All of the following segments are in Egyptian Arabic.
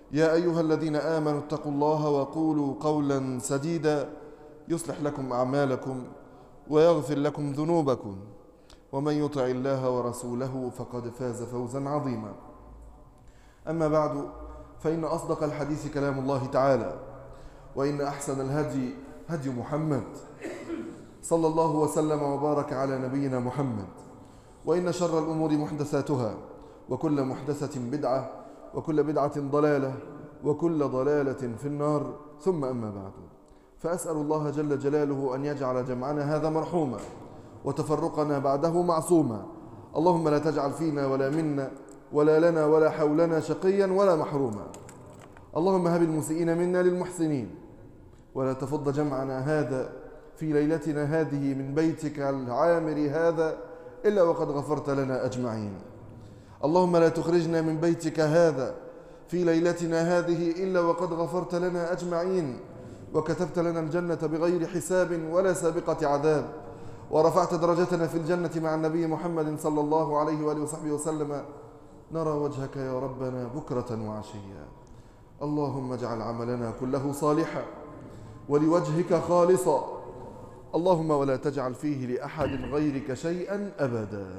يا أيها الذين آمنوا اتقوا الله وقولوا قولا سديدا يصلح لكم أعمالكم ويغفر لكم ذنوبكم ومن يطع الله ورسوله فقد فاز فوزا عظيما أما بعد فإن أصدق الحديث كلام الله تعالى وإن أحسن الهدي هدي محمد صلى الله وسلم وبارك على نبينا محمد وإن شر الأمور محدثاتها وكل محدثة بدعة وكل بدعة ضلالة وكل ضلالة في النار ثم أما بعد فأسأل الله جل جلاله أن يجعل جمعنا هذا مرحوما وتفرقنا بعده معصوما اللهم لا تجعل فينا ولا منا ولا لنا ولا حولنا شقيا ولا محروما اللهم هب المسيئين منا للمحسنين ولا تفض جمعنا هذا في ليلتنا هذه من بيتك العامر هذا إلا وقد غفرت لنا أجمعين اللهم لا تخرجنا من بيتك هذا في ليلتنا هذه إلا وقد غفرت لنا أجمعين وكتبت لنا الجنة بغير حساب ولا سابقة عذاب ورفعت درجتنا في الجنة مع النبي محمد صلى الله عليه وآله وصحبه وسلم نرى وجهك يا ربنا بكرة وعشيا اللهم اجعل عملنا كله صالحا ولوجهك خالصا اللهم ولا تجعل فيه لأحد غيرك شيئا أبدا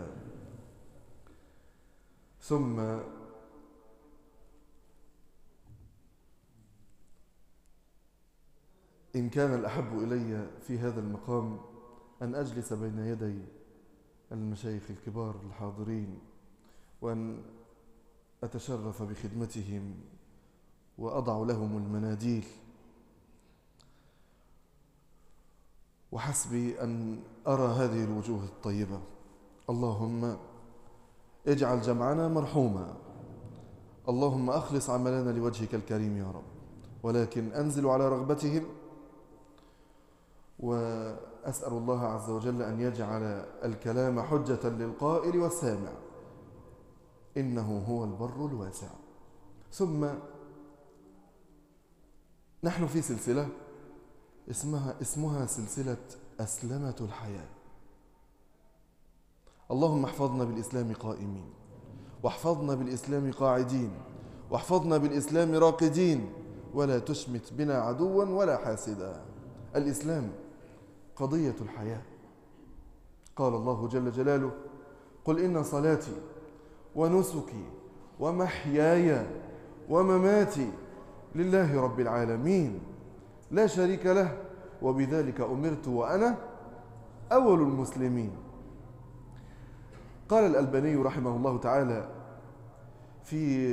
ثم إن كان الأحب إلي في هذا المقام أن أجلس بين يدي المشايخ الكبار الحاضرين وأن أتشرف بخدمتهم وأضع لهم المناديل وحسبي أن أرى هذه الوجوه الطيبة اللهم اجعل جمعنا مرحوما اللهم أخلص عملنا لوجهك الكريم يا رب ولكن أنزل على رغبتهم وأسأل الله عز وجل أن يجعل الكلام حجة للقائل والسامع إنه هو البر الواسع ثم نحن في سلسلة اسمها اسمها سلسلة أسلمة الحياة اللهم احفظنا بالإسلام قائمين واحفظنا بالإسلام قاعدين واحفظنا بالإسلام راقدين ولا تشمت بنا عدوا ولا حاسدا الإسلام قضية الحياة قال الله جل جلاله قل إن صلاتي ونسكي ومحياي ومماتي لله رب العالمين لا شريك له وبذلك أمرت وأنا أول المسلمين قال الألباني رحمه الله تعالى في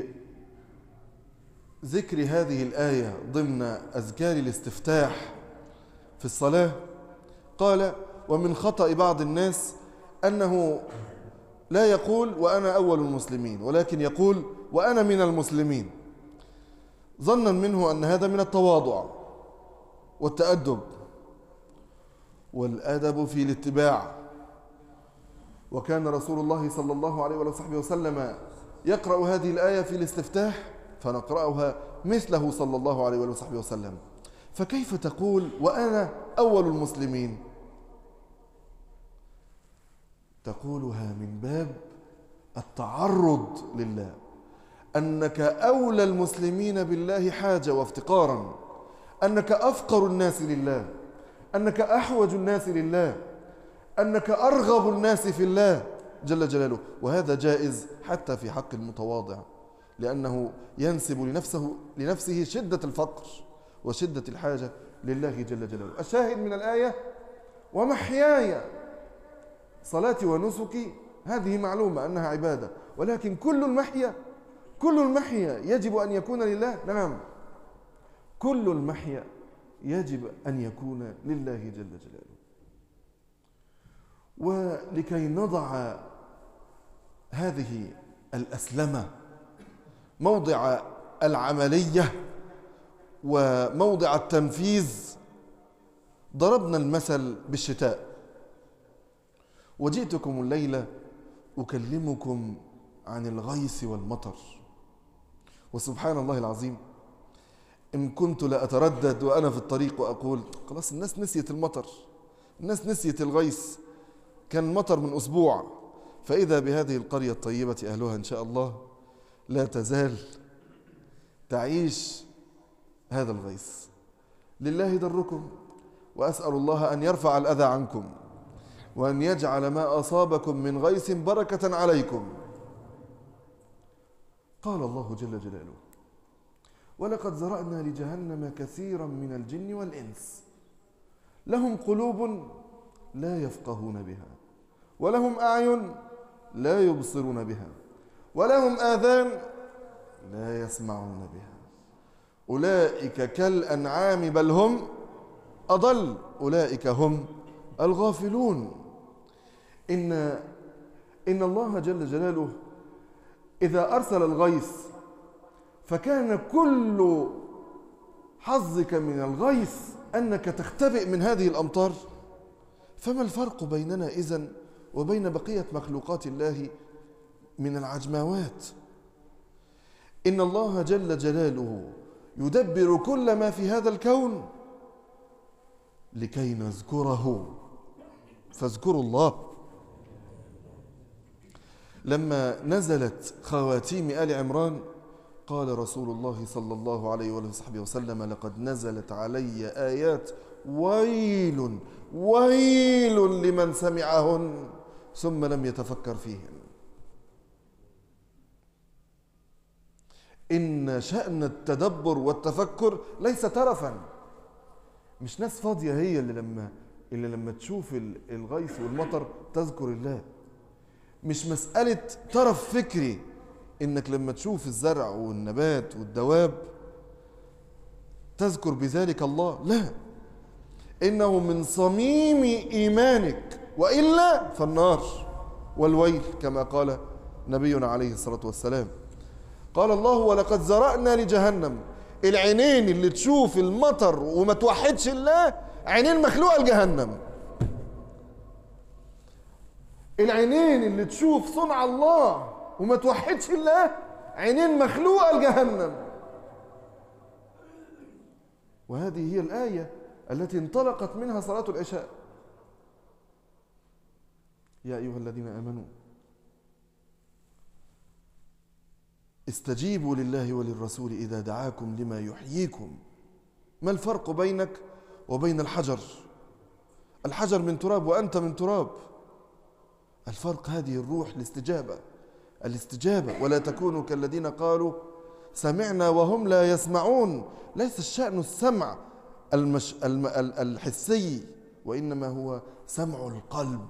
ذكر هذه الآية ضمن أذكار الاستفتاح في الصلاة قال ومن خطأ بعض الناس أنه لا يقول وأنا أول المسلمين ولكن يقول وأنا من المسلمين ظنا منه أن هذا من التواضع والتأدب والأدب في الاتباع وكان رسول الله صلى الله عليه وصحبه وسلم يقرأ هذه الآية في الاستفتاح فنقرأها مثله صلى الله عليه وصحبه وسلم فكيف تقول وأنا أول المسلمين تقولها من باب التعرض لله أنك أولى المسلمين بالله حاجة وافتقارا أنك أفقر الناس لله أنك أحوج الناس لله أنك أرغب الناس في الله جل جلاله وهذا جائز حتى في حق المتواضع لأنه ينسب لنفسه, لنفسه شدة الفقر وشدة الحاجة لله جل جلاله الشاهد من الآية ومحياي صلاتي ونسكي هذه معلومة أنها عبادة ولكن كل المحيا كل المحيا يجب أن يكون لله نعم كل المحيا يجب أن يكون لله جل جلاله ولكي نضع هذه الأسلمة موضع العملية وموضع التنفيذ ضربنا المثل بالشتاء وجئتكم الليلة أكلمكم عن الغيث والمطر وسبحان الله العظيم إن كنت لأتردد وأنا في الطريق وأقول خلاص الناس نسيت المطر الناس نسيت الغيث كان مطر من أسبوع فإذا بهذه القرية الطيبة أهلها إن شاء الله لا تزال تعيش هذا الغيث لله دركم وأسأل الله أن يرفع الأذى عنكم وأن يجعل ما أصابكم من غيث بركة عليكم قال الله جل جلاله ولقد زرأنا لجهنم كثيرا من الجن والإنس لهم قلوب لا يفقهون بها ولهم أعين لا يبصرون بها ولهم آذان لا يسمعون بها أولئك كالأنعام بل هم أضل أولئك هم الغافلون إن إن الله جل جلاله إذا أرسل الغيث فكان كل حظك من الغيث أنك تختبئ من هذه الأمطار فما الفرق بيننا إذن وبين بقية مخلوقات الله من العجماوات إن الله جل جلاله يدبر كل ما في هذا الكون لكي نذكره فاذكروا الله لما نزلت خواتيم آل عمران قال رسول الله صلى الله عليه وصحبه وسلم لقد نزلت علي آيات ويل ويل لمن سمعهن ثم لم يتفكر فيهن إن شأن التدبر والتفكر ليس ترفا مش ناس فاضية هي اللي لما اللي لما تشوف الغيث والمطر تذكر الله مش مسألة طرف فكري انك لما تشوف الزرع والنبات والدواب تذكر بذلك الله لا انه من صميم ايمانك والا فالنار والويل كما قال نبينا عليه الصلاه والسلام قال الله ولقد زرعنا لجهنم العينين اللي تشوف المطر وما توحدش الله عينين مخلوقه لجهنم العينين اللي تشوف صنع الله وما توحدش الله عينين مخلوقه لجهنم وهذه هي الايه التي انطلقت منها صلاه العشاء يا ايها الذين امنوا استجيبوا لله وللرسول اذا دعاكم لما يحييكم ما الفرق بينك وبين الحجر الحجر من تراب وانت من تراب الفرق هذه الروح الاستجابه الاستجابه ولا تكونوا كالذين قالوا سمعنا وهم لا يسمعون ليس الشان السمع المش... الم... الحسي وانما هو سمع القلب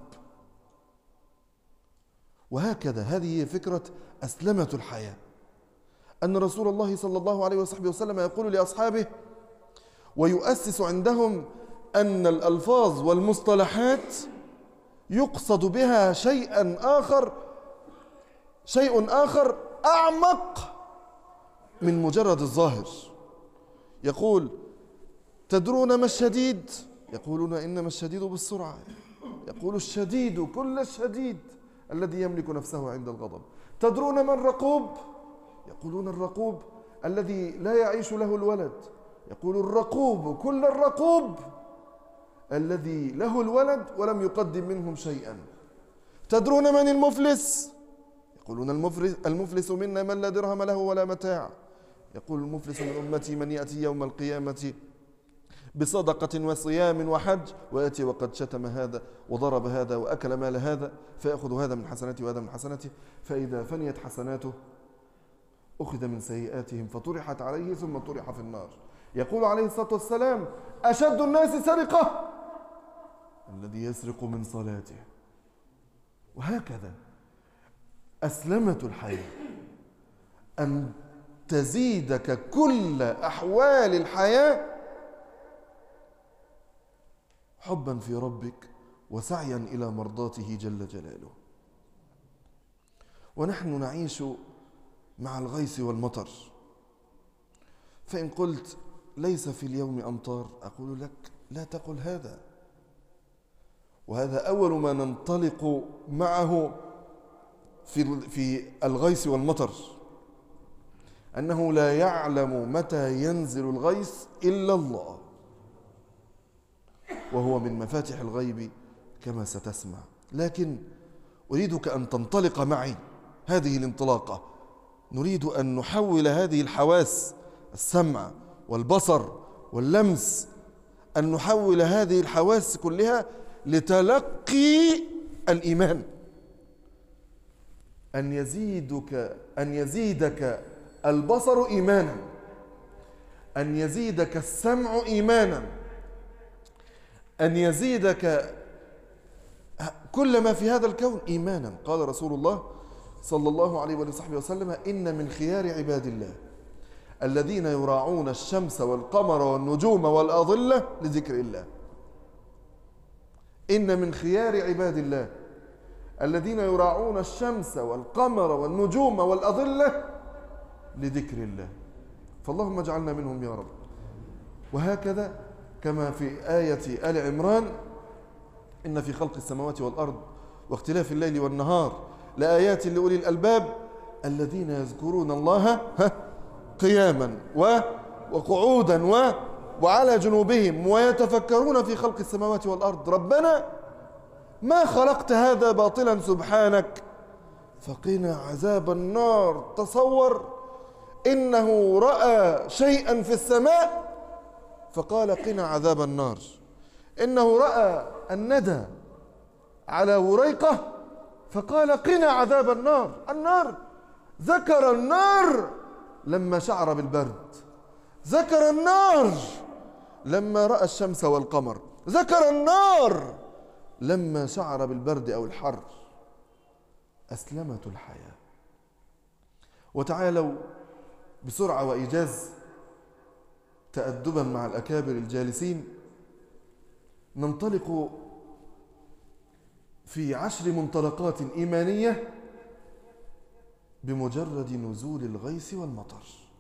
وهكذا هذه هي فكره اسلمه الحياه ان رسول الله صلى الله عليه وصحبه وسلم يقول لاصحابه ويؤسس عندهم ان الالفاظ والمصطلحات يقصد بها شيئا آخر شيء آخر أعمق من مجرد الظاهر يقول تدرون ما الشديد يقولون إنما الشديد بالسرعة يقول الشديد كل الشديد الذي يملك نفسه عند الغضب تدرون ما الرقوب يقولون الرقوب الذي لا يعيش له الولد يقول الرقوب كل الرقوب الذي له الولد ولم يقدم منهم شيئا تدرون من المفلس يقولون المفلس, المفلس منا من لا درهم له ولا متاع يقول المفلس من أمتي من يأتي يوم القيامة بصدقة وصيام وحج ويأتي وقد شتم هذا وضرب هذا وأكل مال هذا فيأخذ هذا من حسناته وهذا من حسناته فإذا فنيت حسناته أخذ من سيئاتهم فطرحت عليه ثم طرح في النار يقول عليه الصلاة والسلام أشد الناس سرقة الذي يسرق من صلاته وهكذا أسلمة الحياة أن تزيدك كل أحوال الحياة حبا في ربك وسعيا إلى مرضاته جل جلاله ونحن نعيش مع الغيث والمطر فإن قلت ليس في اليوم أمطار أقول لك لا تقل هذا وهذا أول ما ننطلق معه في في الغيث والمطر أنه لا يعلم متى ينزل الغيث إلا الله وهو من مفاتح الغيب كما ستسمع لكن أريدك أن تنطلق معي هذه الانطلاقة نريد أن نحول هذه الحواس السمع والبصر واللمس أن نحول هذه الحواس كلها لتلقي الإيمان أن يزيدك أن يزيدك البصر إيمانا أن يزيدك السمع إيمانا أن يزيدك كل ما في هذا الكون إيمانا قال رسول الله صلى الله عليه وصحبه وسلم إن من خيار عباد الله الذين يراعون الشمس والقمر والنجوم والأظلة لذكر الله إن من خيار عباد الله الذين يراعون الشمس والقمر والنجوم والأظلة لذكر الله فاللهم اجعلنا منهم يا رب وهكذا كما في آية آل عمران إن في خلق السماوات والأرض واختلاف الليل والنهار لآيات لأولي الألباب الذين يذكرون الله قياما وقعودا و وعلى جنوبهم ويتفكرون في خلق السماوات والأرض ربنا ما خلقت هذا باطلا سبحانك فقنا عذاب النار تصور إنه رأى شيئا في السماء فقال قنا عذاب النار إنه رأى الندى على وريقة فقال قنا عذاب النار النار ذكر النار لما شعر بالبرد ذكر النار لما رأى الشمس والقمر ذكر النار لما شعر بالبرد أو الحر أسلمة الحياة وتعالوا بسرعة وإيجاز تأدبا مع الأكابر الجالسين ننطلق في عشر منطلقات إيمانية بمجرد نزول الغيث والمطر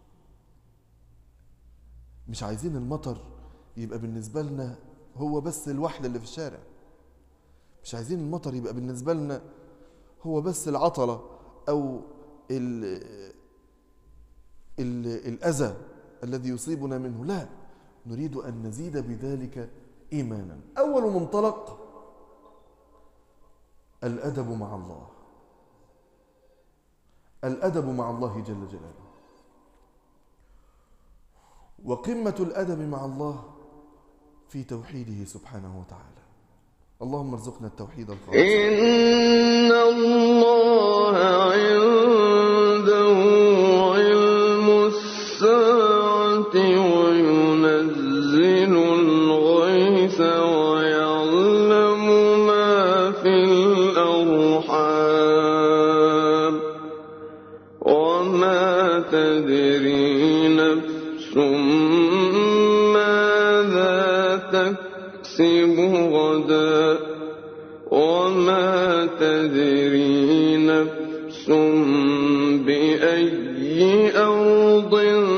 مش عايزين المطر يبقى بالنسبة لنا هو بس الوحل اللي في الشارع مش عايزين المطر يبقى بالنسبة لنا هو بس العطلة أو ال ال الأذى الذي يصيبنا منه لا نريد أن نزيد بذلك إيمانا أول منطلق الأدب مع الله الأدب مع الله جل جلاله وقمة الأدب مع الله في توحيده سبحانه وتعالى اللهم ارزقنا التوحيد الخالص إن الله عنده علم الساعة وينزل الغيث ويعلم ما في الأرحام وما تدري نفس ماذا تكسب غدا وما تدري نفس بأي أرض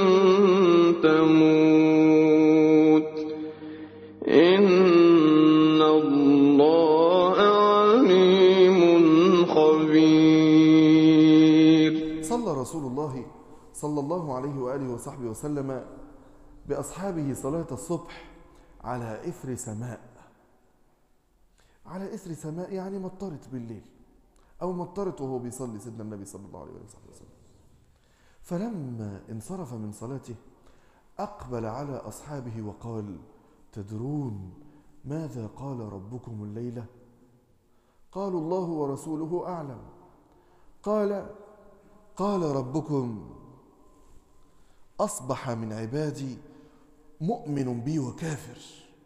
تموت إن الله عليم خبير صلى رسول الله صلى الله عليه وآله وصحبه وسلم بأصحابه صلاة الصبح على إثر سماء على إثر سماء يعني مطرت بالليل أو مطرت وهو بيصلي سيدنا النبي صلى الله عليه وصحبه وسلم فلما انصرف من صلاته أقبل على أصحابه وقال تدرون ماذا قال ربكم الليلة قالوا الله ورسوله أعلم قال قال ربكم أصبح من عبادي مؤمن بي وكافر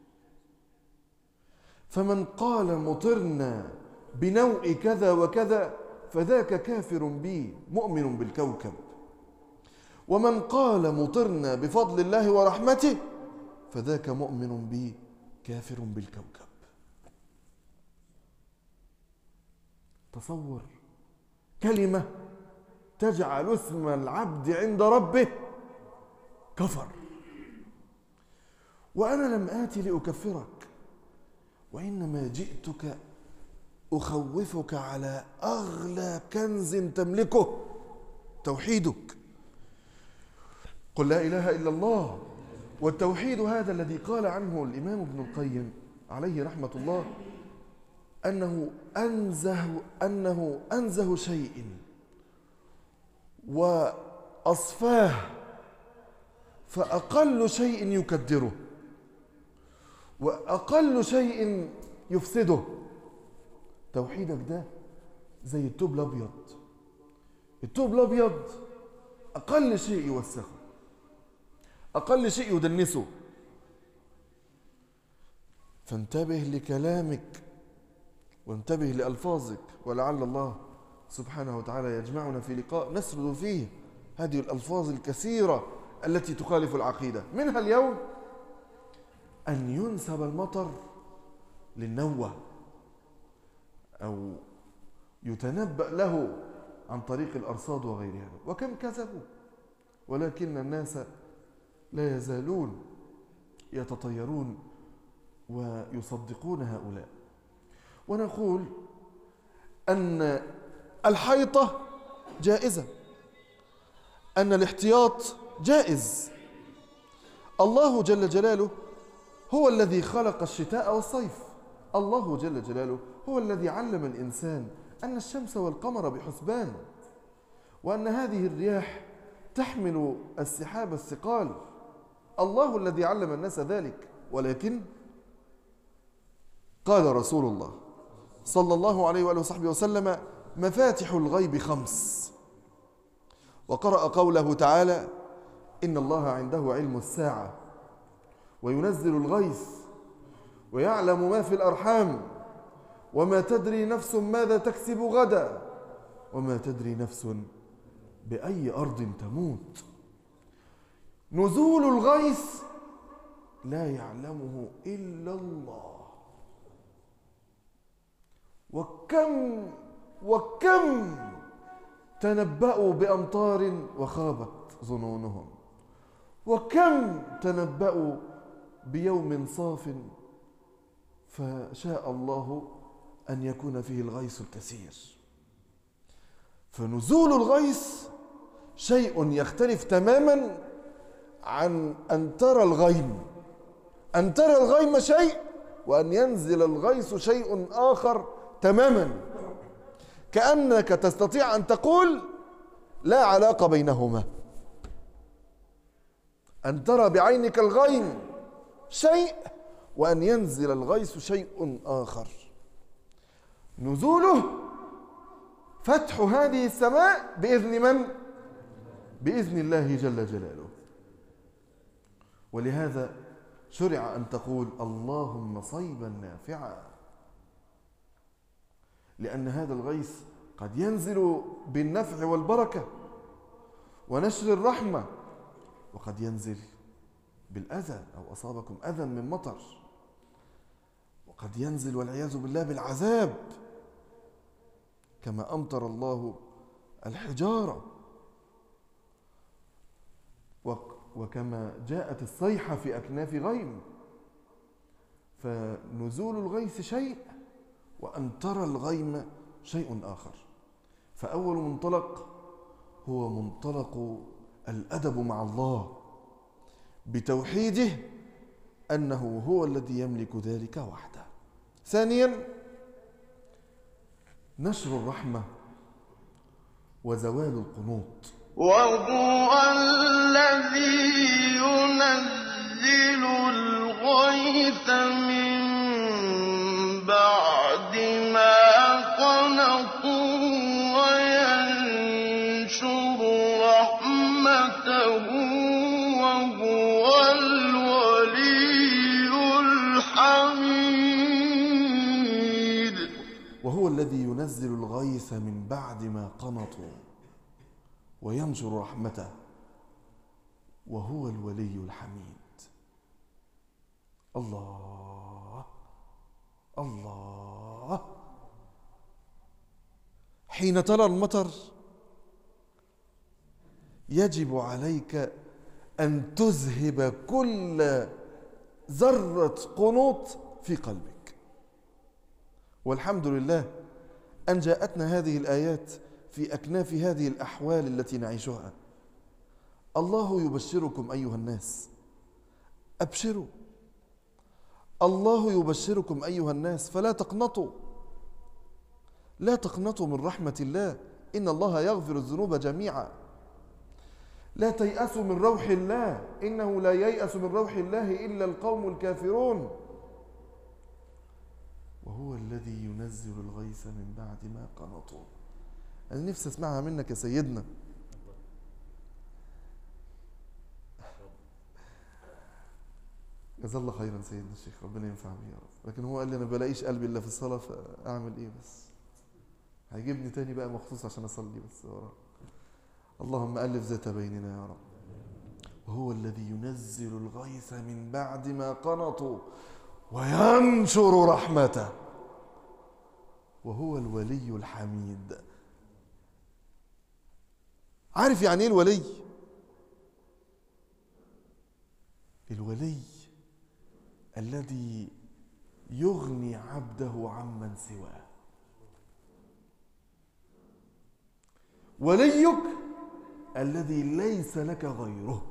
فمن قال مطرنا بنوء كذا وكذا فذاك كافر بي مؤمن بالكوكب ومن قال مطرنا بفضل الله ورحمته فذاك مؤمن بي كافر بالكوكب تصور كلمة تجعل اسم العبد عند ربه كفر وأنا لم آتي لأكفرك وإنما جئتك أخوفك على أغلى كنز تملكه توحيدك قل لا إله إلا الله والتوحيد هذا الذي قال عنه الإمام ابن القيم عليه رحمة الله أنه أنزه أنه أنزه شيء وأصفاه فأقل شيء يكدره وأقل شيء يفسده توحيدك ده زي التوب الأبيض التوب الأبيض أقل شيء يوسخه أقل شيء يدنسه فانتبه لكلامك وانتبه لألفاظك ولعل الله سبحانه وتعالى يجمعنا في لقاء نسرد فيه هذه الألفاظ الكثيرة التي تخالف العقيدة منها اليوم أن ينسب المطر للنوة أو يتنبأ له عن طريق الأرصاد وغيرها وكم كذبوا ولكن الناس لا يزالون يتطيرون ويصدقون هؤلاء ونقول أن الحيطة جائزة أن الاحتياط جائز الله جل جلاله هو الذي خلق الشتاء والصيف الله جل جلاله هو الذي علم الإنسان أن الشمس والقمر بحسبان وأن هذه الرياح تحمل السحاب الثقال الله الذي علم الناس ذلك ولكن قال رسول الله صلى الله عليه وآله وصحبه وسلم مفاتح الغيب خمس وقرأ قوله تعالى إن الله عنده علم الساعة وينزل الغيث ويعلم ما في الأرحام وما تدري نفس ماذا تكسب غدا وما تدري نفس بأي أرض تموت نزول الغيث لا يعلمه إلا الله وكم وكم تنبأوا بأمطار وخابت ظنونهم وكم تنبأوا بيوم صاف فشاء الله أن يكون فيه الغيث الكثير فنزول الغيث شيء يختلف تماما عن أن ترى الغيم أن ترى الغيم شيء وأن ينزل الغيث شيء آخر تماما كأنك تستطيع أن تقول لا علاقة بينهما أن ترى بعينك الغيم شيء وأن ينزل الغيث شيء آخر نزوله فتح هذه السماء بإذن من؟ بإذن الله جل جلاله ولهذا شرع أن تقول اللهم صيبا نافعا لأن هذا الغيث قد ينزل بالنفع والبركة ونشر الرحمة وقد ينزل بالأذى أو أصابكم أذى من مطر وقد ينزل والعياذ بالله بالعذاب كما أمطر الله الحجارة وكما جاءت الصيحة في أكناف غيم فنزول الغيث شيء وأن ترى الغيم شيء آخر فأول منطلق هو منطلق الأدب مع الله بتوحيده أنه هو الذي يملك ذلك وحده ثانيا نشر الرحمة وزوال القنوط وهو الذي ينزل الغيث من بعد ما قنطوا وينشر رحمته وهو الولي الحميد وهو الذي ينزل الغيث من بعد ما قنطوا وينشر رحمته وهو الولي الحميد الله الله حين ترى المطر يجب عليك ان تذهب كل ذره قنوط في قلبك والحمد لله ان جاءتنا هذه الايات في اكناف هذه الاحوال التي نعيشها الله يبشركم ايها الناس ابشروا الله يبشركم ايها الناس فلا تقنطوا لا تقنطوا من رحمه الله ان الله يغفر الذنوب جميعا لا تيأسوا من روح الله إنه لا ييأس من روح الله إلا القوم الكافرون وهو الذي ينزل الغيث من بعد ما قنطوا أنا نفسي أسمعها منك يا سيدنا جزا الله خيرا سيدنا الشيخ ربنا ينفع به يا رب لكن هو قال لي انا بلاقيش قلبي الا في الصلاه فاعمل ايه بس هيجيبني تاني بقى مخصوص عشان اصلي بس وراه اللهم الف ذات بيننا يا رب وهو الذي ينزل الغيث من بعد ما قنطوا وينشر رحمته وهو الولي الحميد عارف يعني ايه الولي الولي الذي يغني عبده عمن سواه وليك الذي ليس لك غيره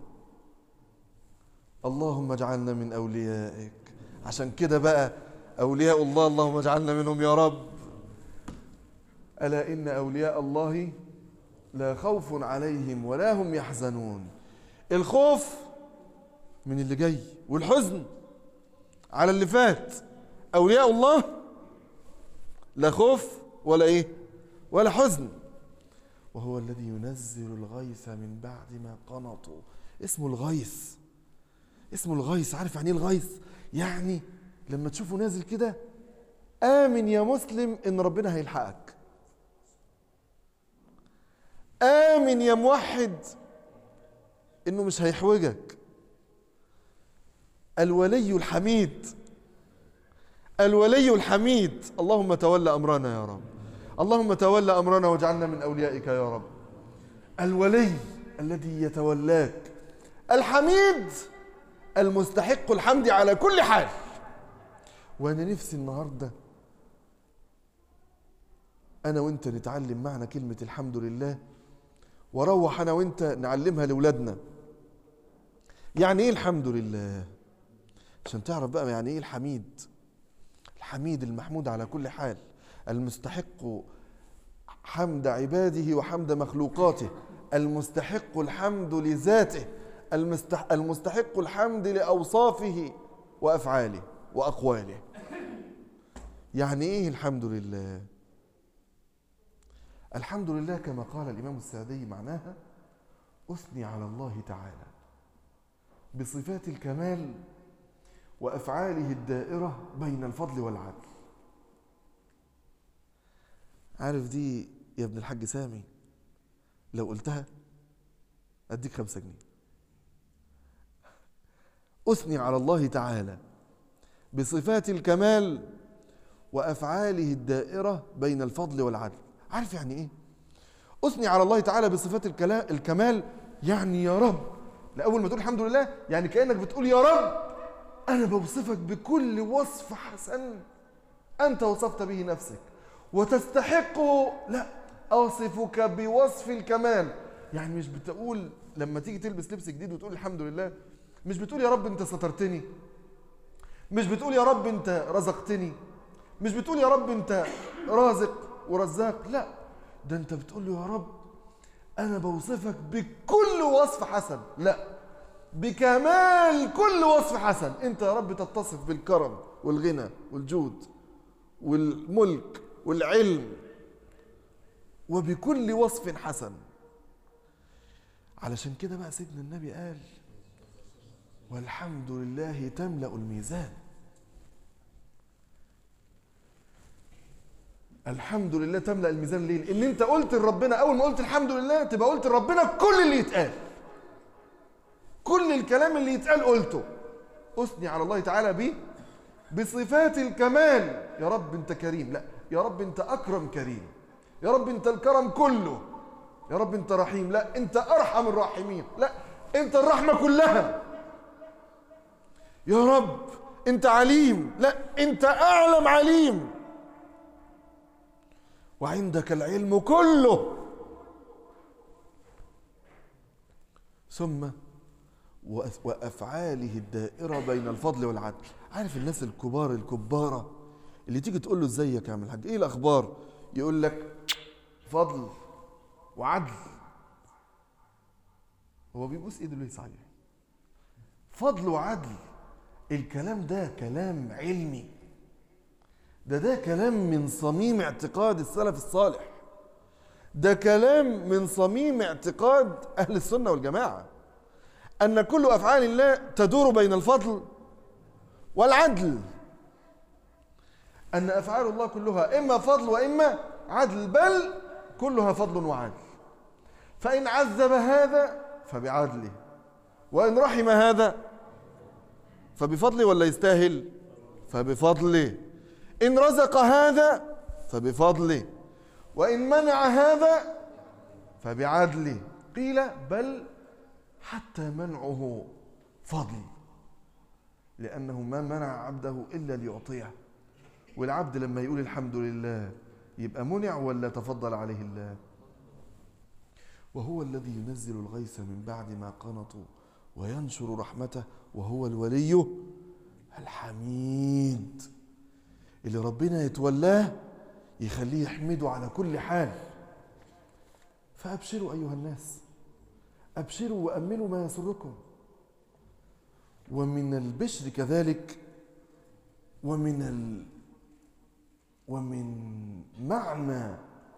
اللهم اجعلنا من اوليائك عشان كده بقى اولياء الله اللهم اجعلنا منهم يا رب الا ان اولياء الله لا خوف عليهم ولا هم يحزنون الخوف من اللي جاي والحزن على اللي فات اولياء الله لا خوف ولا ايه ولا حزن وهو الذي ينزل الغيث من بعد ما قنطوا اسمه الغيث اسمه الغيث عارف يعني ايه الغيث يعني لما تشوفه نازل كده امن يا مسلم ان ربنا هيلحقك امن يا موحد انه مش هيحوجك الولي الحميد الولي الحميد اللهم تولى امرنا يا رب اللهم تولى امرنا واجعلنا من اوليائك يا رب الولي الذي يتولاك الحميد المستحق الحمد على كل حال وانا نفسي النهارده انا وانت نتعلم معنى كلمه الحمد لله واروح انا وانت نعلمها لاولادنا يعني ايه الحمد لله عشان تعرف بقى يعني ايه الحميد الحميد المحمود على كل حال المستحق حمد عباده وحمد مخلوقاته المستحق الحمد لذاته المستح المستحق الحمد لأوصافه وأفعاله وأقواله يعني إيه الحمد لله الحمد لله كما قال الإمام السعدي معناها أثني على الله تعالى بصفات الكمال وأفعاله الدائرة بين الفضل والعدل عارف دي يا ابن الحاج سامي لو قلتها أديك خمسة جنيه أثني على الله تعالى بصفات الكمال وأفعاله الدائرة بين الفضل والعدل عارف يعني إيه؟ أثني على الله تعالى بصفات الكلا- الكمال يعني يا رب لأول ما تقول الحمد لله يعني كأنك بتقول يا رب أنا بوصفك بكل وصف حسن أنت وصفت به نفسك وتستحق لا أصفك بوصف الكمال يعني مش بتقول لما تيجي تلبس لبس جديد وتقول الحمد لله مش بتقول يا رب أنت سترتني مش بتقول يا رب أنت رزقتني مش بتقول يا رب أنت رازق ورزاق لا ده أنت بتقول له يا رب أنا بوصفك بكل وصف حسن لا بكمال كل وصف حسن أنت يا رب تتصف بالكرم والغنى والجود والملك والعلم وبكل وصف حسن علشان كده بقى سيدنا النبي قال والحمد لله تملأ الميزان الحمد لله تملأ الميزان ليه؟ لأن أنت قلت لربنا أول ما قلت الحمد لله تبقى قلت لربنا كل اللي يتقال كل الكلام اللي يتقال قلته أثني على الله تعالى به بصفات الكمال يا رب أنت كريم لا يا رب أنت أكرم كريم يا رب أنت الكرم كله يا رب أنت رحيم لا أنت أرحم الراحمين لا أنت الرحمة كلها يا رب أنت عليم لا أنت أعلم عليم وعندك العلم كله ثم وأف- وافعاله الدائره بين الفضل والعدل عارف الناس الكبار الكباره اللي تيجي تقول له ازيك يا عم الحاج ايه الاخبار يقول لك فضل وعدل هو بيبوس ايده ليه صحيح فضل وعدل الكلام ده كلام علمي ده ده كلام من صميم اعتقاد السلف الصالح ده كلام من صميم اعتقاد اهل السنه والجماعه ان كل افعال الله تدور بين الفضل والعدل ان افعال الله كلها اما فضل واما عدل بل كلها فضل وعدل فان عذب هذا فبعدله وان رحم هذا فبفضله ولا يستاهل فبفضله ان رزق هذا فبفضله وان منع هذا فبعدله قيل بل حتى منعه فضل لانه ما منع عبده الا ليعطيه والعبد لما يقول الحمد لله يبقى منع ولا تفضل عليه الله وهو الذي ينزل الغيث من بعد ما قنطوا وينشر رحمته وهو الولي الحميد اللي ربنا يتولاه يخليه يحمده على كل حال فابشروا ايها الناس ابشروا وامنوا ما يسركم ومن البشر كذلك ومن ال ومن معنى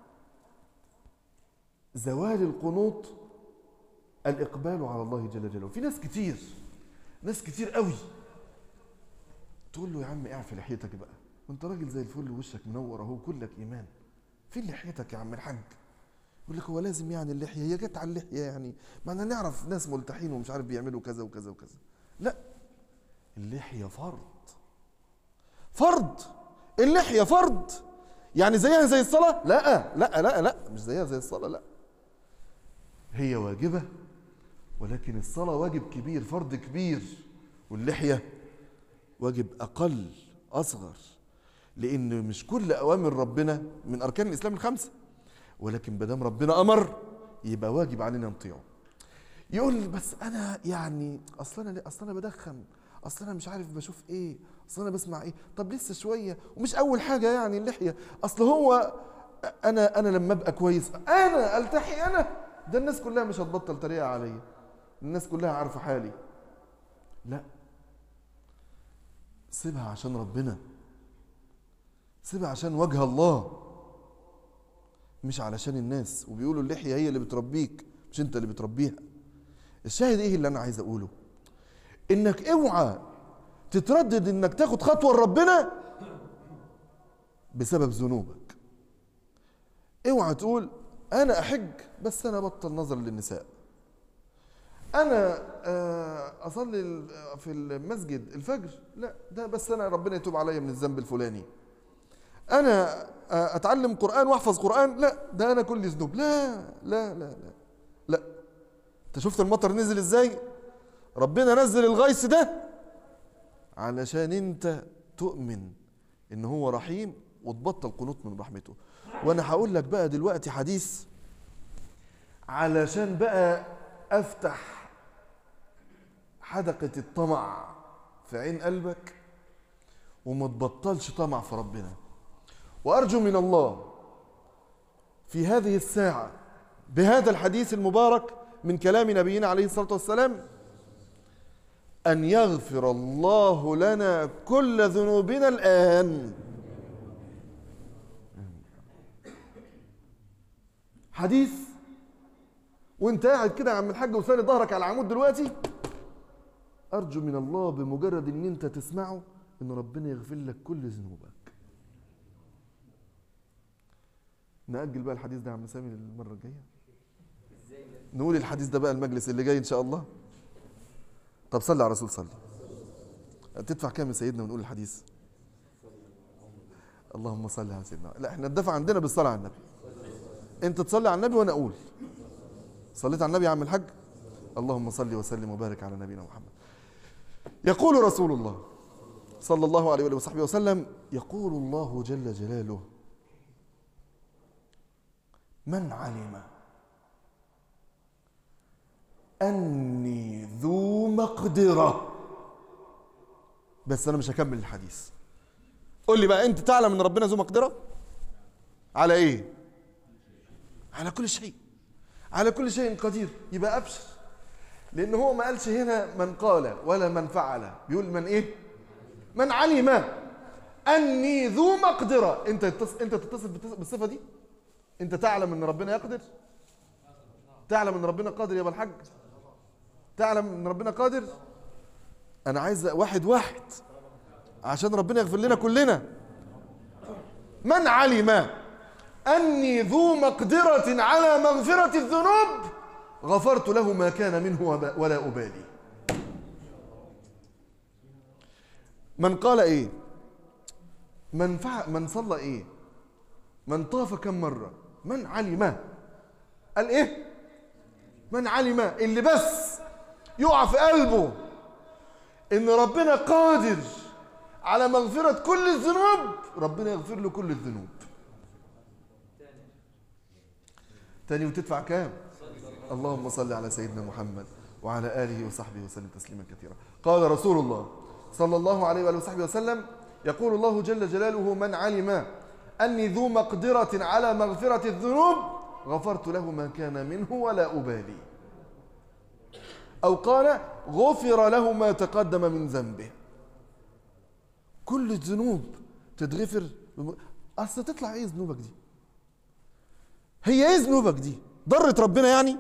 زوال القنوط الإقبال على الله جل جلاله في ناس كتير ناس كتير قوي تقول له يا عم اعفي لحيتك بقى وانت راجل زي الفل ووشك منور اهو كلك ايمان فين لحيتك يا عم الحاج يقول لك هو لازم يعني اللحيه هي جت على اللحيه يعني ما انا نعرف ناس ملتحين ومش عارف بيعملوا كذا وكذا وكذا لا اللحيه فرض فرض اللحيه فرض يعني زيها زي الصلاه لا لا لا لا مش زيها زي الصلاه لا هي واجبه ولكن الصلاه واجب كبير فرض كبير واللحيه واجب اقل اصغر لان مش كل اوامر ربنا من اركان الاسلام الخمسه ولكن ما دام ربنا امر يبقى واجب علينا نطيعه يقول لي بس انا يعني اصل انا اصل انا بدخن اصل انا مش عارف بشوف ايه اصل انا بسمع ايه طب لسه شويه ومش اول حاجه يعني اللحيه اصل هو انا انا لما ابقى كويس انا التحي انا ده الناس كلها مش هتبطل تريقه عليا الناس كلها عارفه حالي لا سيبها عشان ربنا سيبها عشان وجه الله مش علشان الناس وبيقولوا اللحيه هي اللي بتربيك مش انت اللي بتربيها الشاهد ايه اللي انا عايز اقوله انك اوعى تتردد انك تاخد خطوه لربنا بسبب ذنوبك اوعى تقول انا احج بس انا بطل نظر للنساء انا آه، اصلي ال- في المسجد الفجر لا ده بس انا ربنا يتوب عليا من الذنب الفلاني انا آه، اتعلم قران واحفظ قران لا ده انا كل ذنوب لا لا لا لا لا انت شفت المطر نزل ازاي ربنا نزل الغيث ده علشان انت تؤمن ان هو رحيم وتبطل قنوط من رحمته وانا هقول لك بقى دلوقتي حديث علشان بقى افتح حدقة الطمع في عين قلبك وما تبطلش طمع في ربنا وارجو من الله في هذه الساعة بهذا الحديث المبارك من كلام نبينا عليه الصلاة والسلام أن يغفر الله لنا كل ذنوبنا الآن حديث وانت قاعد كده يا عم الحاج وساند ظهرك على العمود دلوقتي ارجو من الله بمجرد ان انت تسمعه ان ربنا يغفر لك كل ذنوبك نأجل بقى الحديث ده يا عم سامي للمرة الجاية نقول الحديث ده بقى المجلس اللي جاي ان شاء الله طب صلي على الرسول صلي تدفع كام يا سيدنا ونقول الحديث اللهم صل على سيدنا لا احنا الدفع عندنا بالصلاة على النبي انت تصلي على النبي وانا اقول صليت على النبي يا عم الحاج اللهم صل وسلم وبارك على نبينا محمد يقول رسول الله صلى الله عليه وآله وصحبه وسلم يقول الله جل جلاله من علم أني ذو مقدرة بس أنا مش هكمل الحديث قول لي بقى أنت تعلم أن ربنا ذو مقدرة على إيه على كل شيء على كل شيء قدير يبقى أبشر لان هو ما قالش هنا من قال ولا من فعل بيقول من ايه من علم اني ذو مقدره انت تتص... انت تتصف بتص- بالصفه دي انت تعلم ان ربنا يقدر تعلم ان ربنا قادر يا ابو الحاج تعلم ان ربنا قادر انا عايز واحد واحد عشان ربنا يغفر لنا كلنا من علم اني ذو مقدره على مغفره الذنوب غفرت له ما كان منه وب- ولا ابالي من قال ايه من فعل من صلى ايه من طاف كم مره من علم قال ايه من علم اللي بس يقع في قلبه ان ربنا قادر على مغفرة كل الذنوب ربنا يغفر له كل الذنوب تاني وتدفع كام اللهم صل على سيدنا محمد وعلى آله وصحبه وسلم تسليما كثيرا قال رسول الله صلى الله عليه وآله وصحبه وسلم يقول الله جل جلاله من علم أني ذو مقدرة على مغفرة الذنوب غفرت له ما كان منه ولا أبالي أو قال غفر له ما تقدم من ذنبه كل الذنوب تتغفر بم- أصل تطلع إيه ذنوبك دي هي إيه ذنوبك دي ضرت ربنا يعني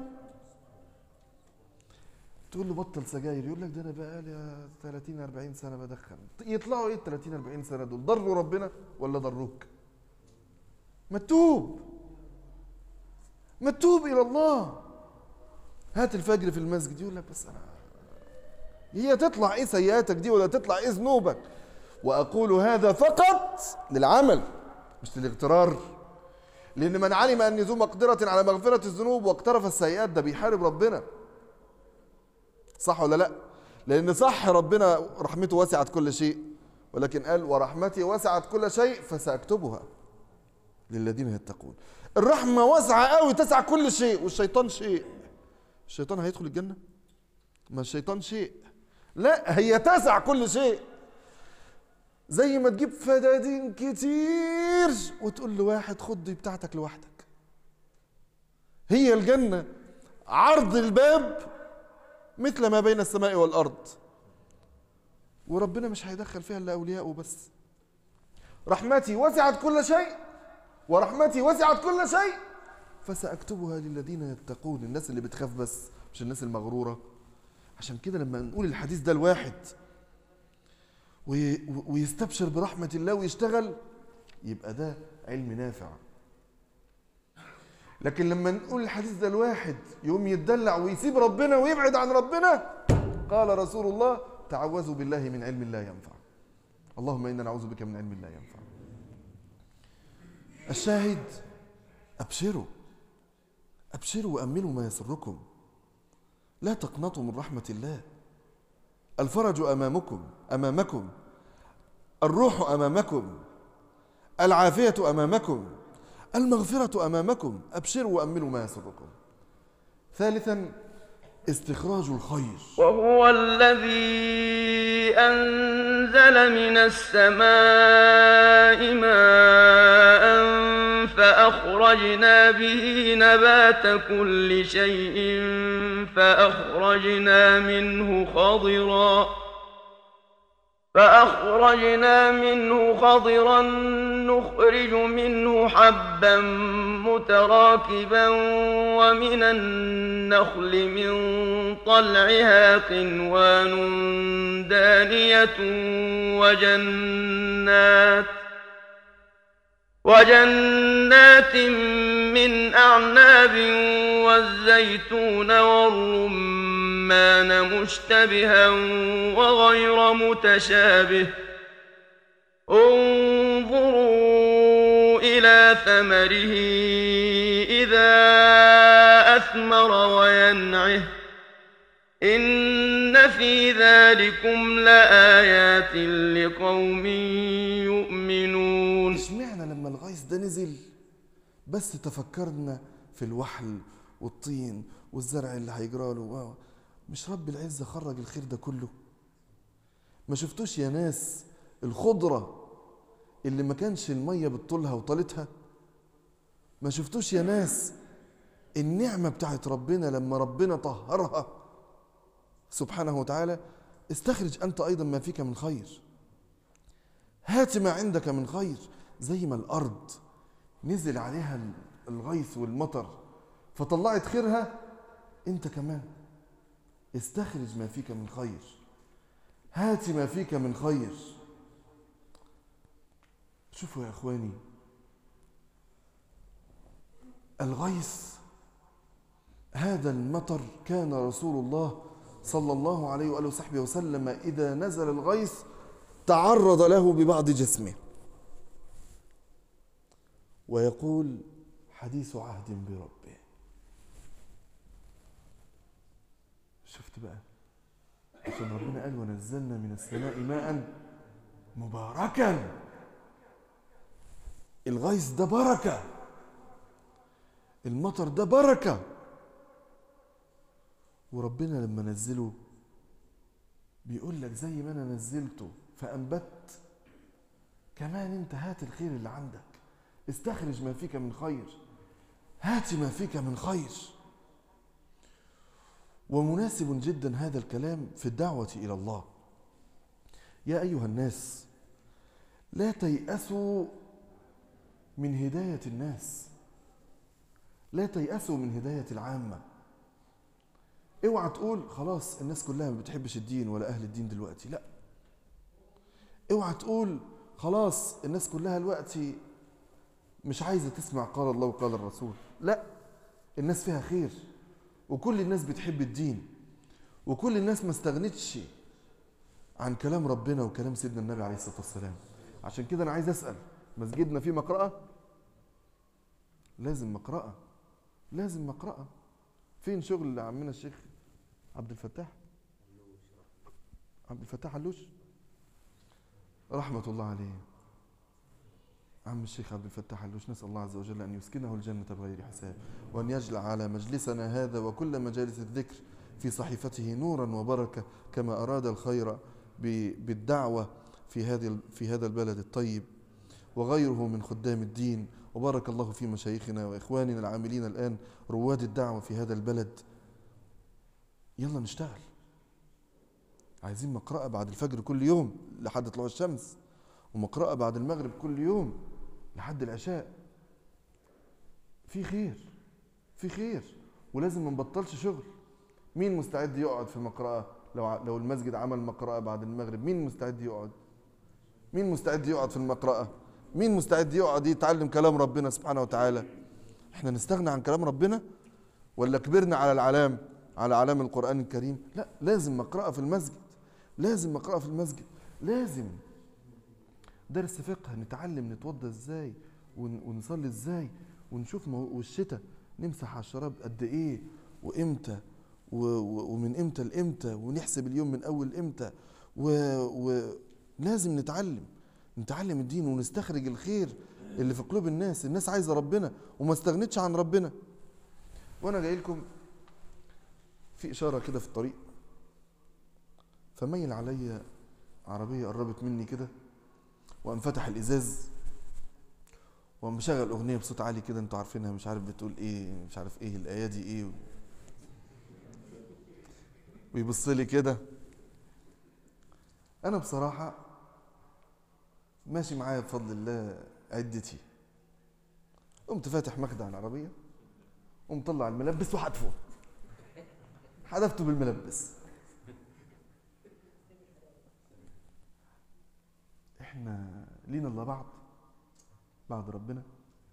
تقول له بطل سجاير يقول لك ده انا بقالي 30 40 سنه بدخن يطلعوا ايه ال 30 40 سنه دول ضروا ربنا ولا ضروك ما تتوب ما تتوب الى الله هات الفجر في المسجد يقول لك بس انا هي تطلع ايه سيئاتك دي ولا تطلع ايه ذنوبك واقول هذا فقط للعمل مش للاغترار لان من علم ان ذو مقدره على مغفره الذنوب واقترف السيئات ده بيحارب ربنا صح ولا لا لان صح ربنا رحمته وسعت كل شيء ولكن قال ورحمتي وسعت كل شيء فساكتبها للذين يتقون الرحمه واسعه قوي تسع كل شيء والشيطان شيء الشيطان هيدخل الجنه ما الشيطان شيء لا هي تسع كل شيء زي ما تجيب فدادين كتير وتقول لواحد خد دي بتاعتك لوحدك هي الجنه عرض الباب مثل ما بين السماء والارض وربنا مش هيدخل فيها الا اولياءه بس رحمتي وسعت كل شيء ورحمتي وسعت كل شيء فساكتبها للذين يتقون الناس اللي بتخاف بس مش الناس المغروره عشان كده لما نقول الحديث ده الواحد وي- ويستبشر برحمه الله ويشتغل يبقى ده علم نافع لكن لما نقول الحديث ده الواحد يقوم يتدلع ويسيب ربنا ويبعد عن ربنا قال رسول الله تعوذوا بالله من علم لا ينفع اللهم انا نعوذ بك من علم لا ينفع الشاهد ابشروا ابشروا وامنوا ما يسركم لا تقنطوا من رحمه الله الفرج امامكم امامكم الروح امامكم العافيه امامكم المغفره امامكم ابشروا وامنوا ما يسركم ثالثا استخراج الخير وهو الذي أنزل من السماء ماء فأخرجنا به نبات كل شيء فأخرجنا منه خضرا فأخرجنا منه خضرا نخرج منه حبا متراكبا ومن النخل من طلعها قنوان دانية وجنات وجنات من أعناب والزيتون والرمان مشتبها وغير متشابه انظروا إلى ثمره إذا أثمر وينعه إن في ذلكم لآيات لقوم يؤمنون اشمعنى لما الغيث ده نزل بس تفكرنا في الوحل والطين والزرع اللي هيجرى له واو. مش رب العزة خرج الخير ده كله ما شفتوش يا ناس الخضرة اللي ما كانش المية بتطولها وطالتها ما شفتوش يا ناس النعمة بتاعت ربنا لما ربنا طهرها سبحانه وتعالى استخرج أنت أيضا ما فيك من خير هات ما عندك من خير زي ما الأرض نزل عليها الغيث والمطر فطلعت خيرها أنت كمان استخرج ما فيك من خير هات ما فيك من خير شوفوا يا اخواني الغيث هذا المطر كان رسول الله صلى الله عليه واله وصحبه وسلم اذا نزل الغيث تعرض له ببعض جسمه ويقول حديث عهد بربه شفت بقى عشان ربنا قال ونزلنا من السماء ماء مباركا الغيث ده بركة المطر ده بركة وربنا لما نزله بيقول لك زي ما انا نزلته فانبت كمان انت هات الخير اللي عندك استخرج ما فيك من خير هات ما فيك من خير ومناسب جدا هذا الكلام في الدعوة إلى الله يا أيها الناس لا تيأسوا من هداية الناس لا تيأسوا من هداية العامة اوعى تقول خلاص الناس كلها ما بتحبش الدين ولا أهل الدين دلوقتي لا اوعى تقول خلاص الناس كلها دلوقتي مش عايزة تسمع قال الله وقال الرسول لا الناس فيها خير وكل الناس بتحب الدين وكل الناس ما استغنتش عن كلام ربنا وكلام سيدنا النبي عليه الصلاة والسلام عشان كده أنا عايز أسأل مسجدنا فيه مقرأة لازم مقرأة لازم مقرأة فين شغل عمنا الشيخ عبد الفتاح عبد الفتاح علوش رحمة الله عليه عم الشيخ عبد الفتاح علوش نسأل الله عز وجل أن يسكنه الجنة بغير حساب وأن يجعل على مجلسنا هذا وكل مجالس الذكر في صحيفته نورا وبركة كما أراد الخير بالدعوة في هذه في هذا البلد الطيب وغيره من خدام الدين وبارك الله في مشايخنا وإخواننا العاملين الآن رواد الدعوة في هذا البلد يلا نشتغل عايزين مقرأة بعد الفجر كل يوم لحد طلوع الشمس ومقرأة بعد المغرب كل يوم لحد العشاء في خير في خير ولازم ما نبطلش شغل مين مستعد يقعد في مقرأة لو لو المسجد عمل مقرأة بعد المغرب مين مستعد يقعد مين مستعد يقعد في المقرأة مين مستعد يقعد يتعلم كلام ربنا سبحانه وتعالى احنا نستغنى عن كلام ربنا ولا كبرنا على العلام على علام القرآن الكريم لا لازم مقرأة في المسجد لازم مقرأة في المسجد لازم درس فقه نتعلم نتوضى ازاي ونصلي ازاي ونشوف والشتاء نمسح على الشراب قد ايه وامتى ومن امتى لامتى ونحسب اليوم من اول امتى ولازم نتعلم نتعلم الدين ونستخرج الخير اللي في قلوب الناس الناس عايزه ربنا وما استغنتش عن ربنا وانا جاي لكم في اشاره كده في الطريق فميل عليا عربيه قربت مني كده وقام فتح الازاز وقام مشغل اغنيه بصوت عالي كده انتوا عارفينها مش عارف بتقول ايه مش عارف ايه الايه دي ايه ويبص لي كده انا بصراحه ماشي معايا بفضل الله عدتي قمت فاتح مخدع العربيه ومطلع الملبس وحدفه حدفته بالملبس احنا لينا الا بعض بعد ربنا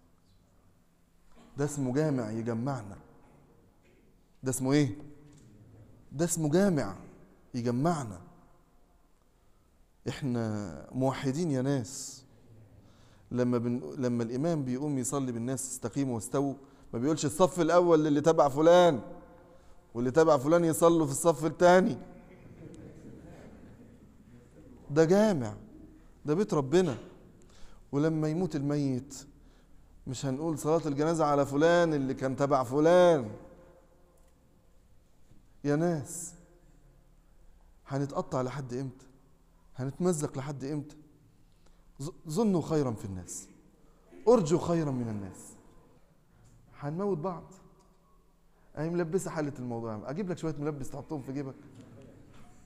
ده اسمه جامع يجمعنا ده اسمه ايه ده اسمه جامع يجمعنا احنا موحدين يا ناس لما بن... لما الامام بيقوم يصلي بالناس استقيموا واستووا ما بيقولش الصف الاول للي تبع فلان واللي تبع فلان يصلوا في الصف الثاني ده جامع ده بيت ربنا ولما يموت الميت مش هنقول صلاة الجنازة على فلان اللي كان تبع فلان يا ناس هنتقطع لحد امتى هنتمزق لحد امتى ظنوا خيرا في الناس ارجوا خيرا من الناس هنموت بعض اهي ملبسه حلت الموضوع اجيب لك شويه ملبس تحطهم في جيبك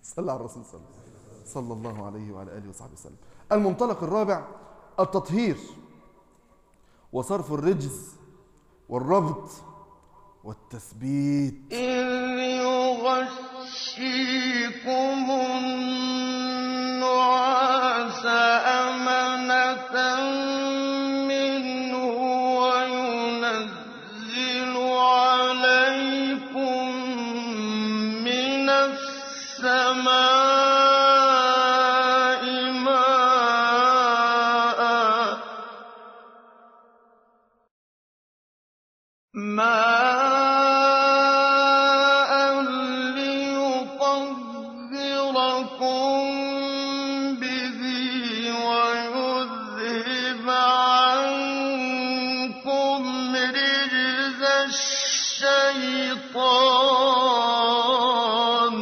صلى على الرسول صلى الله عليه وسلم صلى الله عليه وعلى اله وصحبه وسلم المنطلق الرابع التطهير وصرف الرجز والربط والتثبيت إذ يغشيكم النعاس أمنة منه وينزل عليكم من السماء ماء ماء ليطهركم به ويذهب عنكم رجز الشيطان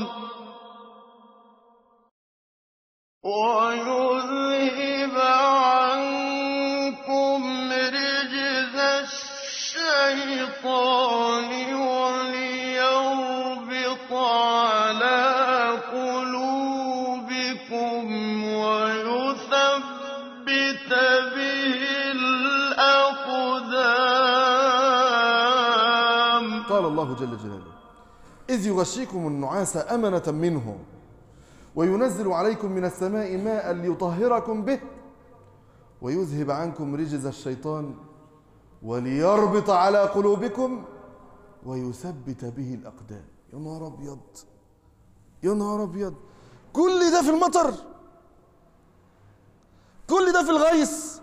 ويذهب عنكم رجز الشيطان وليربط على قلوبكم ويثبت به الأقدام قال الله جل جلاله إذ يغشيكم النعاس أمنة منه وينزل عليكم من السماء ماء ليطهركم به ويذهب عنكم رجز الشيطان وليربط على قلوبكم ويثبت به الأقدام يا نهار أبيض يا نهار أبيض كل ده في المطر كل ده في الغيث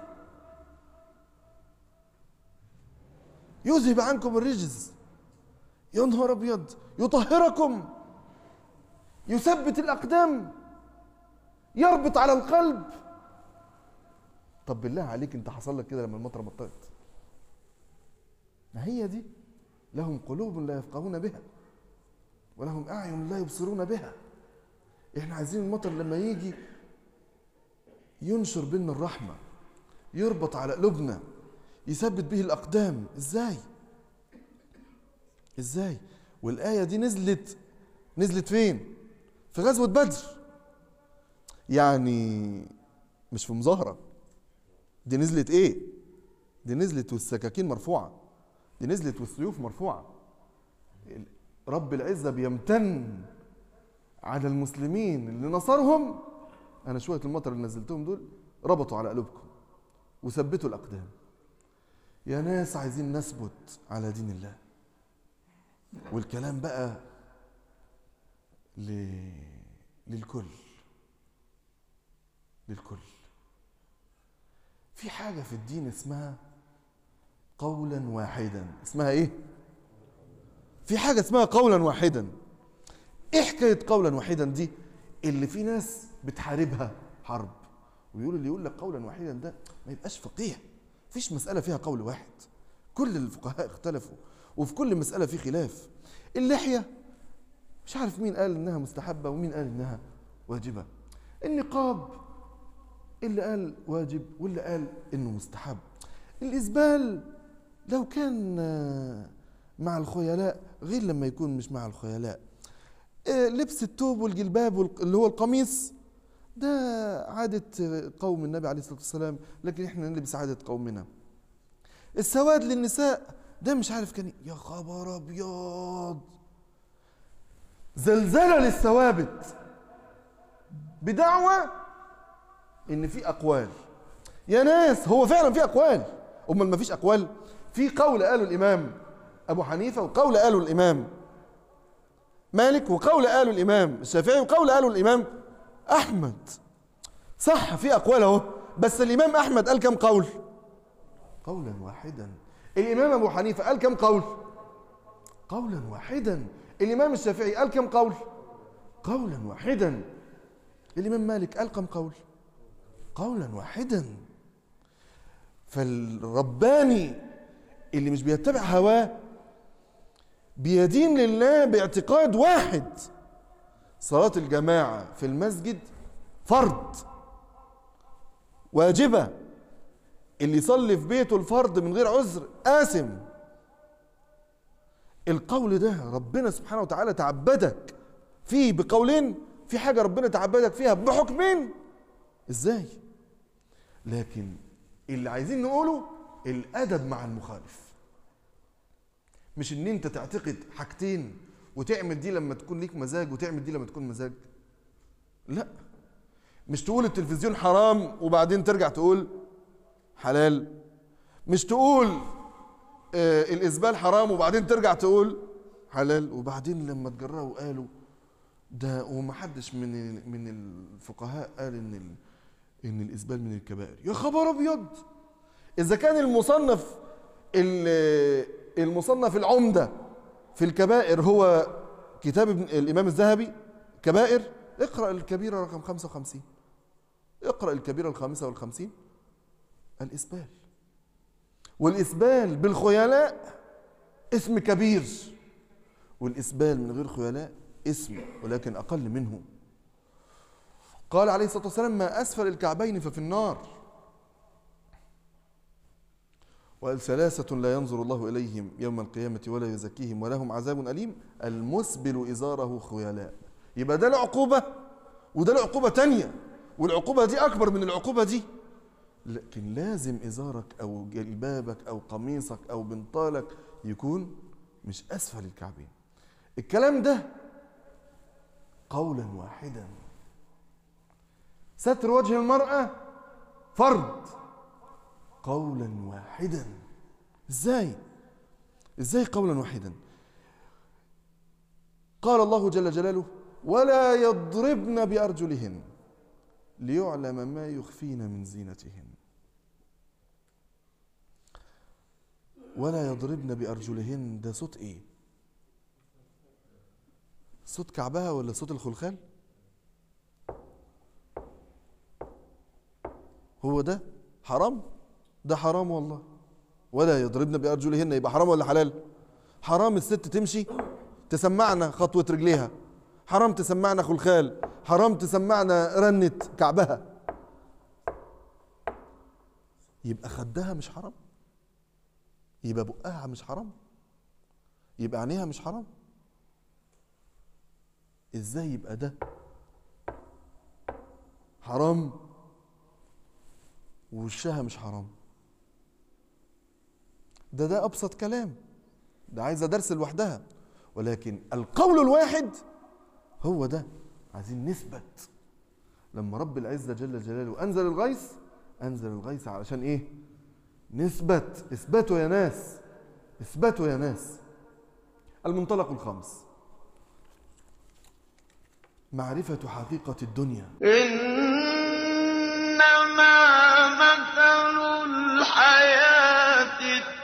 يذهب عنكم الرجز يا نهار ابيض يطهركم يثبت الاقدام يربط على القلب طب بالله عليك انت حصل لك كده لما المطره مطرت ما هي دي لهم قلوب لا يفقهون بها ولهم اعين لا يبصرون بها احنا عايزين المطر لما يجي ينشر بينا الرحمه يربط على قلوبنا يثبت به الاقدام ازاي ازاي والايه دي نزلت نزلت فين في غزوه بدر يعني مش في مظاهره دي نزلت ايه دي نزلت والسكاكين مرفوعه دي نزلت والسيوف مرفوعه رب العزه بيمتن على المسلمين اللي نصرهم انا شويه المطر اللي نزلتهم دول ربطوا على قلوبكم وثبتوا الاقدام يا ناس عايزين نثبت على دين الله والكلام بقى ل... للكل للكل في حاجة في الدين اسمها قولا واحدا اسمها ايه في حاجة اسمها قولا واحدا ايه حكاية قولا واحدا دي اللي في ناس بتحاربها حرب ويقول اللي يقول لك قولا واحدا ده ما يبقاش فقيه مفيش مسألة فيها قول واحد كل الفقهاء اختلفوا وفي كل مسألة في خلاف اللحية مش عارف مين قال انها مستحبة ومين قال انها واجبة النقاب اللي قال واجب واللي قال انه مستحب الاسبال لو كان آه، مع الخيلاء غير لما يكون مش مع الخيلاء آه، لبس الثوب والجلباب والق- اللي هو القميص ده عادة آه، قوم النبي عليه الصلاة والسلام لكن احنا نلبس عادة قومنا السواد للنساء ده مش عارف كان إيه. يا خبر ابيض زلزلة للثوابت بدعوى ان في اقوال يا ناس هو فعلا في اقوال امال ما فيش اقوال في قول قاله الامام ابو حنيفه وقول قاله الامام مالك وقول قاله الامام الشافعي وقول قاله الامام احمد صح في اقوال اهو بس الامام احمد قال كم قول قولا واحدا الامام ابو حنيفه قال كم قول قولا واحدا الامام الشافعي قال كم قول قولا واحدا الامام مالك قال كم قول قولا واحدا فالرباني اللي مش بيتبع هواه بيدين لله باعتقاد واحد صلاة الجماعة في المسجد فرض واجبة اللي يصلي في بيته الفرض من غير عذر آثم القول ده ربنا سبحانه وتعالى تعبدك فيه بقولين في حاجة ربنا تعبدك فيها بحكمين ازاي لكن اللي عايزين نقوله الادب مع المخالف مش ان انت تعتقد حاجتين وتعمل دي لما تكون ليك مزاج وتعمل دي لما تكون مزاج لا مش تقول التلفزيون حرام وبعدين ترجع تقول حلال مش تقول آه الاسبال حرام وبعدين ترجع تقول حلال وبعدين لما تجرأوا قالوا ده ومحدش من من الفقهاء قال ان ال ان الاسبال من الكبائر يا خبر ابيض اذا كان المصنف ال- المصنف العمده في الكبائر هو كتاب ابن الامام الذهبي كبائر اقرا الكبيره رقم 55 اقرا الكبيره الخامسه والخمسين الاسبال والاسبال بالخيلاء اسم كبير والاسبال من غير خيلاء اسم ولكن اقل منه قال عليه الصلاه والسلام ما اسفل الكعبين ففي النار وقال ثلاثة لا ينظر الله إليهم يوم القيامة ولا يزكيهم ولهم عذاب أليم المسبل إزاره خيلاء يبقى ده العقوبة وده العقوبة تانية والعقوبة دي أكبر من العقوبة دي لكن لازم إزارك أو جلبابك أو قميصك أو بنطالك يكون مش أسفل الكعبين الكلام ده قولا واحدا ستر وجه المرأة فرض قولا واحدا ازاي ازاي قولا واحدا قال الله جل جلاله ولا يضربن بأرجلهن ليعلم ما يخفين من زينتهن ولا يضربن بأرجلهن ده صوت ايه صوت كعبها ولا صوت الخلخال هو ده حرام ده حرام والله ولا يضربن بأرجلهن يبقى حرام ولا حلال حرام الست تمشي تسمعنا خطوة رجليها حرام تسمعنا خلخال حرام تسمعنا رنة كعبها يبقى خدها مش حرام يبقى بقها مش حرام يبقى عينيها مش حرام ازاي يبقى ده حرام ووشها مش حرام ده ده ابسط كلام ده عايزه درس لوحدها ولكن القول الواحد هو ده عايزين نثبت لما رب العزه جل جلاله انزل الغيث انزل الغيث علشان ايه نثبت اثبتوا يا ناس اثبتوا يا ناس المنطلق الخامس معرفه حقيقه الدنيا إنما مثل الحياة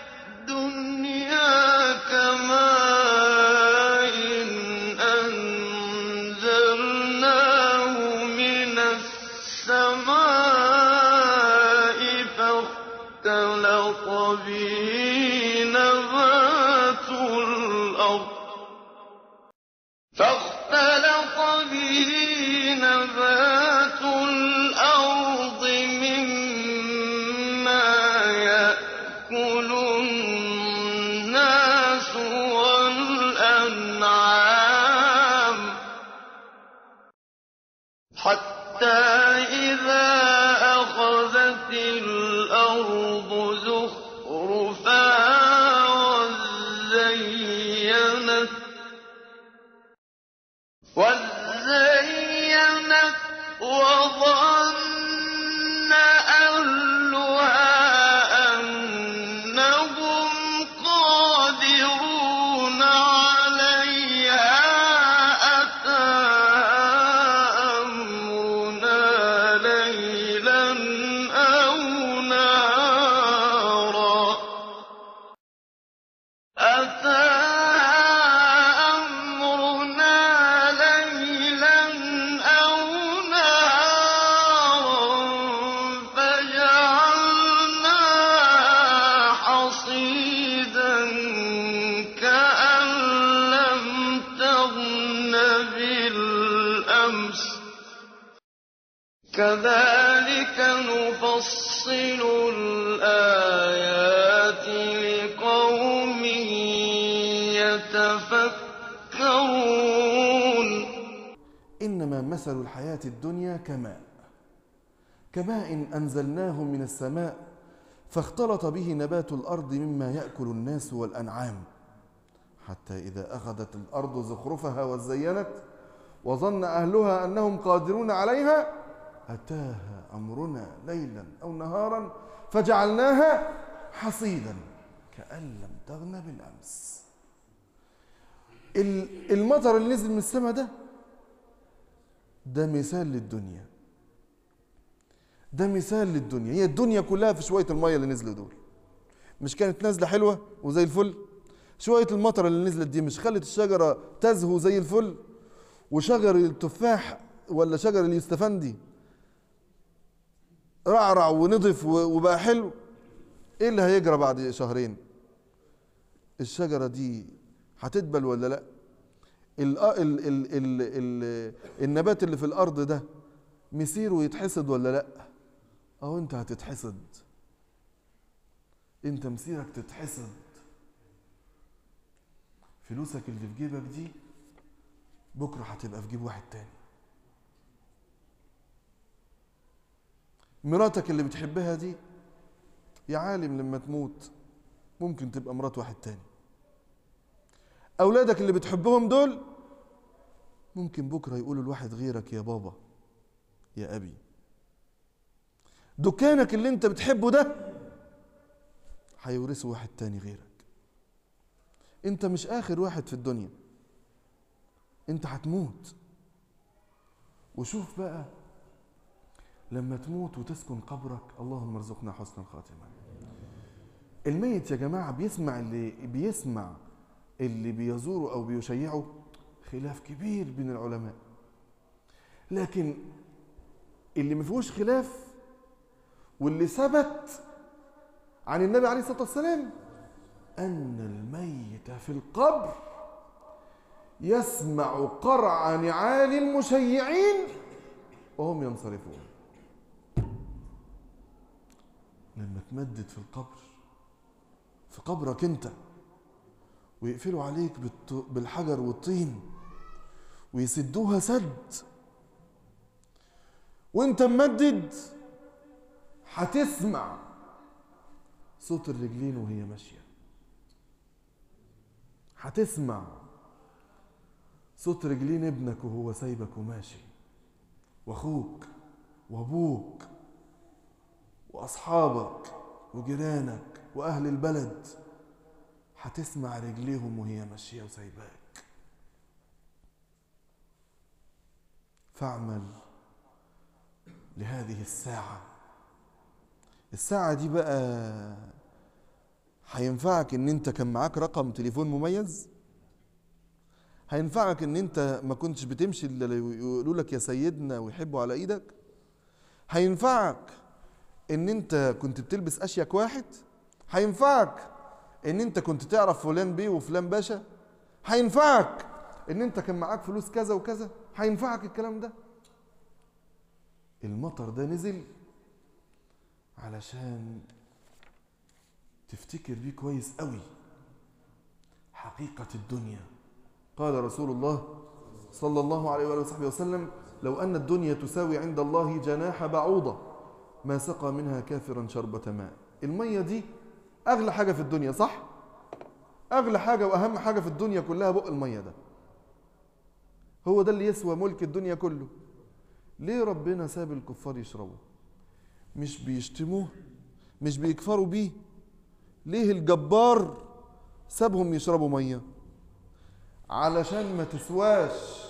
الدنيا كماء أنزلناه من السماء فاختلط به نبات الأرض فاختلط به نبات الأرض مما يأكل الناس والأنعام حتى إذا أخذت الأرض زخرفها وزينت وزينت وظن أهلها أنهم قادرون عليها أتاها أمرنا ليلا أو نهارا أتاها أمرنا ليلا أو نهارا فجعلناها حصيدا كأن لم تغن بالأمس كذلك نفصل الآيات لقوم يتفكرون إن إنما مثل الحياة الدنيا كماء كماء أنزلناه من السماء فاختلط به نبات الأرض مما يأكل الناس والأنعام حتى إذا أخذت الأرض زخرفها وزينت وظن أهلها أنهم قادرون عليها أتاها أمرنا ليلا أو نهارا فجعلناها حصيدا كأن لم تغن بالأمس ال- المطر اللي نزل من السماء ده ده مثال للدنيا ده مثال للدنيا هي الدنيا كلها في شوية المية اللي نزلوا دول مش كانت نازلة حلوة وزي الفل شوية المطر اللي نزلت دي مش خلت الشجرة تزهو زي الفل وشجر التفاح ولا شجر اليستفندي رعرع ونضف و- وبقى حلو ايه اللي هيجرى بعد شهرين الشجرة دي هتدبل ولا لا ال ال ال ال ال النبات اللي في الارض ده مسيره يتحصد ولا لا اهو انت هتتحصد انت مسيرك تتحصد فلوسك اللي في جيبك دي بكره هتبقى في جيب واحد تاني مراتك اللي بتحبها دي يا عالم لما تموت ممكن تبقى مرات واحد تاني أولادك اللي بتحبهم دول ممكن بكرة يقولوا لواحد غيرك يا بابا يا أبي دكانك اللي انت بتحبه ده هيورثه واحد تاني غيرك انت مش آخر واحد في الدنيا انت هتموت وشوف بقى لما تموت وتسكن قبرك اللهم ارزقنا حسن الخاتمة الميت يا جماعة بيسمع اللي بيسمع اللي بيزوره أو بيشيعه خلاف كبير بين العلماء لكن اللي ما فيهوش خلاف واللي ثبت عن النبي عليه الصلاة والسلام أن الميت في القبر يسمع قرع نعال المشيعين وهم ينصرفون لما تمدد في القبر في قبرك انت ويقفلوا عليك بالط- بالحجر والطين ويسدوها سد وانت ممدد هتسمع صوت الرجلين وهي ماشيه هتسمع صوت رجلين ابنك وهو سايبك وماشي واخوك وابوك واصحابك وجيرانك واهل البلد هتسمع رجليهم وهي ماشيه وسايباك فاعمل لهذه الساعه الساعه دي بقى هينفعك ان انت كان معاك رقم تليفون مميز هينفعك ان انت ما كنتش بتمشي الا لو يقولوا لك يا سيدنا ويحبوا على ايدك هينفعك ان انت كنت بتلبس اشيك واحد هينفعك ان انت كنت تعرف فلان بيه وفلان باشا هينفعك ان انت كان معاك فلوس كذا وكذا هينفعك الكلام ده المطر ده نزل علشان تفتكر بيه كويس قوي حقيقة الدنيا قال رسول الله صلى الله عليه وآله وصحبه وسلم لو أن الدنيا تساوي عند الله جناح بعوضة ما سقى منها كافرا شربة ماء المية دي أغلى حاجة في الدنيا صح؟ أغلى حاجة وأهم حاجة في الدنيا كلها بق المية ده هو ده اللي يسوى ملك الدنيا كله ليه ربنا ساب الكفار يشربوا مش بيشتموه مش بيكفروا بيه ليه الجبار سابهم يشربوا ميه علشان ما تسواش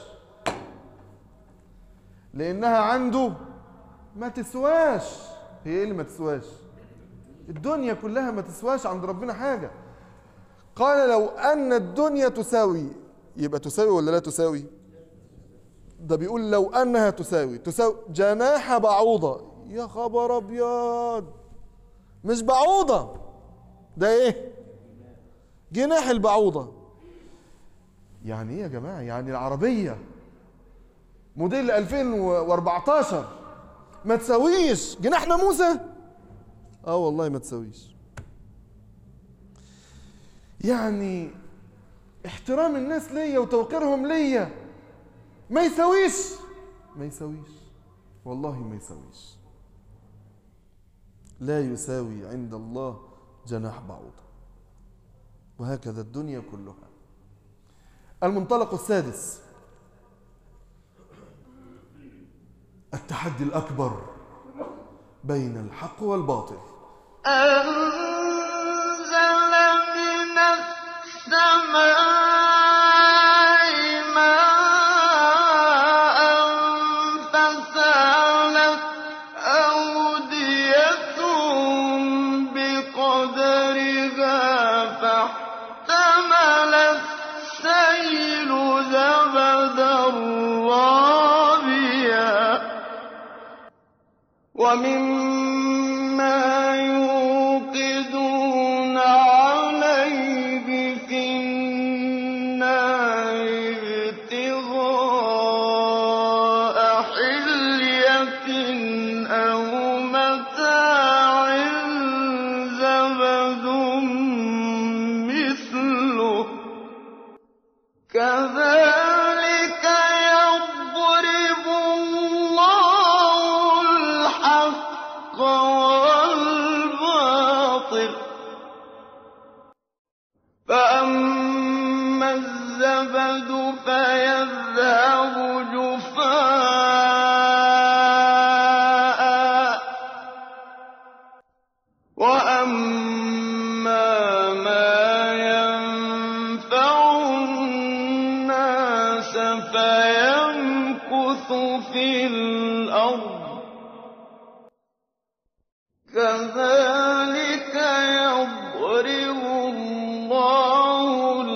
لانها عنده ما تسواش هي ايه اللي ما تسواش الدنيا كلها ما تسواش عند ربنا حاجه قال لو ان الدنيا تساوي يبقى تساوي ولا لا تساوي ده بيقول لو انها تساوي تساوي جناح بعوضه يا خبر ابيض مش بعوضه ده ايه جناح البعوضه يعني ايه يا جماعه يعني العربيه موديل 2014 ما تساويش جناح ناموسه اه والله ما تساويش يعني احترام الناس ليا وتوقيرهم ليا ما يساويش ما يساويش والله ما يساويش لا يساوي عند الله جناح بعوضة وهكذا الدنيا كلها المنطلق السادس التحدي الأكبر بين الحق والباطل أنزل من السماء ماء فسالت أودية بقدرها فاحتمل السيل زبدا رابيا ومما يوقدون عليه في النار ابتغاء حلية أو متاع زبد مثله كذلك يضرب الله الحق والباطل فأما الزبد فيذهب جفاء وأما ما ينفع الناس فيمكث في الأرض كذلك يضرب الله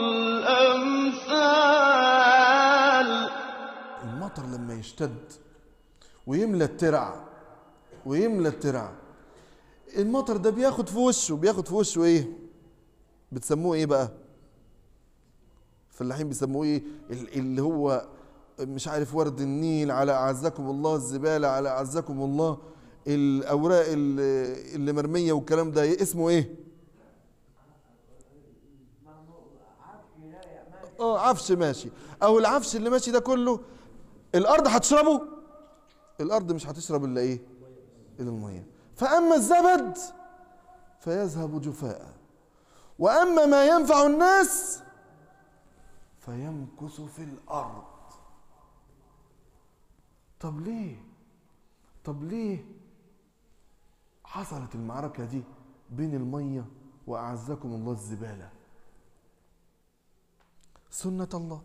الأمثال المطر لما يشتد ويملى الترع ويملى الترع المطر ده بياخد في وشه بياخد في وشه ايه بتسموه ايه بقى الفلاحين بيسموه ايه ال- اللي هو مش عارف ورد النيل على اعزكم الله الزباله على اعزكم الله الاوراق اللي, اللي مرميه والكلام ده اسمه ايه اه عفش ماشي او العفش اللي ماشي ده كله الارض هتشربه الارض مش هتشرب الا ايه الا الميه فاما الزبد فيذهب جفاء واما ما ينفع الناس فيمكث في الارض طب ليه طب ليه حصلت المعركه دي بين الميه واعزكم الله الزباله سنه الله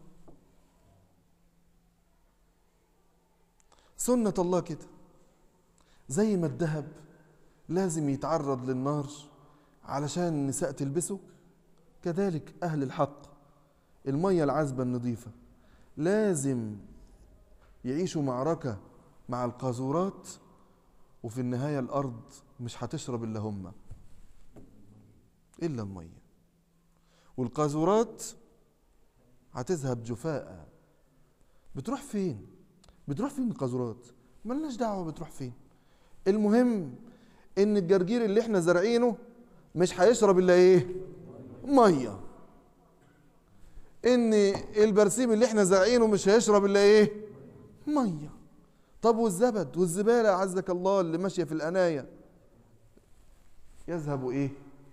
سنة الله كده زي ما الذهب لازم يتعرض للنار علشان النساء تلبسه كذلك أهل الحق المية العذبة النظيفة لازم يعيشوا معركة مع القاذورات وفي النهاية الأرض مش هتشرب إلا هم إلا المية والقاذورات هتذهب جفاء بتروح فين؟ بتروح فين القاذورات؟ ملناش دعوة بتروح فين المهم إن الجرجير اللي احنا زارعينه مش هيشرب إلا إيه؟ مية إن البرسيم اللي احنا زارعينه مش هيشرب إلا إيه؟ مية طب والزبد والزبالة عزك الله اللي ماشية في الأناية يذهب إيه؟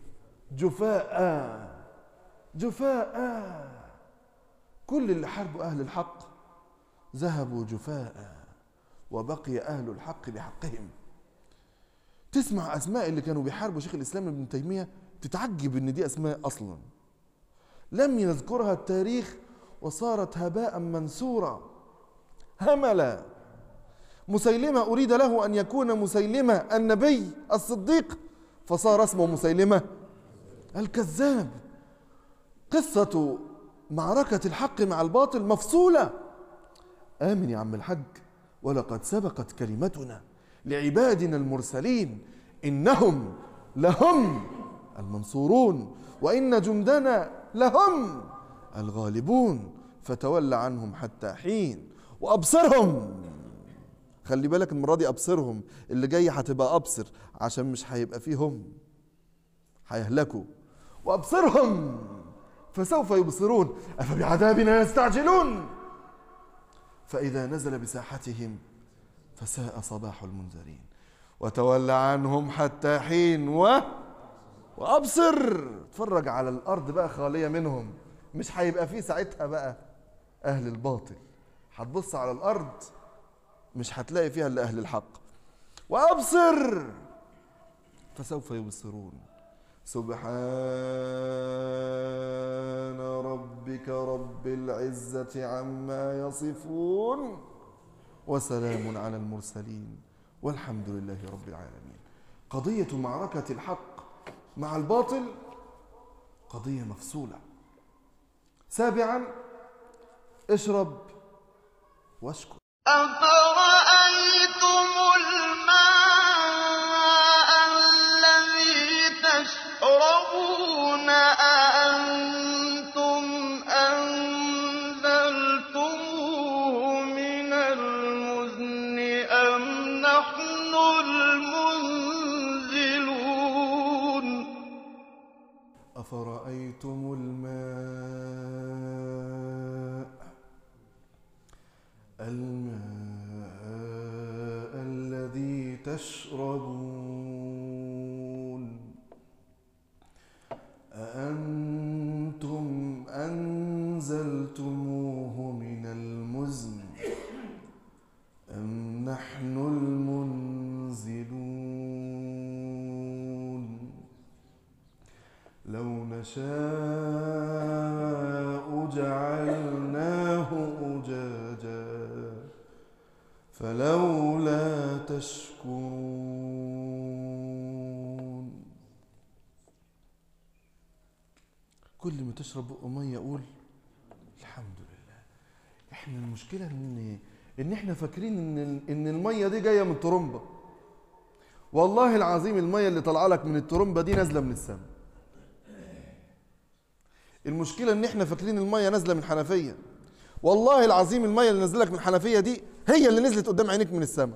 جفاء جفاء كل اللي حاربوا أهل الحق ذهبوا جفاء وبقي أهل الحق بحقهم تسمع أسماء اللي كانوا بيحاربوا شيخ الإسلام ابن تيمية تتعجب إن دي أسماء أصلا لم يذكرها التاريخ وصارت هباء منثورا هملا مسيلمة أريد له أن يكون مسيلمة النبي الصديق فصار اسمه مسيلمة الكذاب قصة معركة الحق مع الباطل مفصولة آمن يا عم الحج ولقد سبقت كلمتنا لعبادنا المرسلين إنهم لهم المنصورون وإن جندنا لهم الغالبون فتول عنهم حتى حين وأبصرهم خلي بالك المرة دي أبصرهم اللي جاي هتبقى أبصر عشان مش هيبقى فيهم هيهلكوا وأبصرهم فسوف يبصرون أفبعذابنا يستعجلون فإذا نزل بساحتهم فساء صباح المنذرين وتولى عنهم حتى حين و وابصر اتفرج على الارض بقى خاليه منهم مش هيبقى فيه ساعتها بقى اهل الباطل هتبص على الارض مش هتلاقي فيها الا اهل الحق وابصر فسوف يبصرون سبحان ربك رب العزة عما يصفون وسلام على المرسلين والحمد لله رب العالمين قضية معركة الحق مع الباطل قضية مفصولة سابعا اشرب واشكر أفرأيتم الماء الذي تشربون أأنتم أنزلتموه من المزن أم نحن المنزلون أفرأيتم الماء الماء الذي تشربون أأنتم أنزلتموه من المزن أم نحن المنزلون لو نشاء جعلناه أجاجا فلولا تشكرون كل ما تشرب بق ميه يقول الحمد لله احنا المشكله ان ان احنا فاكرين ان ان الميه دي جايه من ترمبه والله العظيم الميه اللي طالعه لك من الترمبه دي نازله من السماء المشكله ان احنا فاكرين الميه نازله من حنفيه والله العظيم الميه اللي نازله لك من الحنفيه دي هي اللي نزلت قدام عينيك من السماء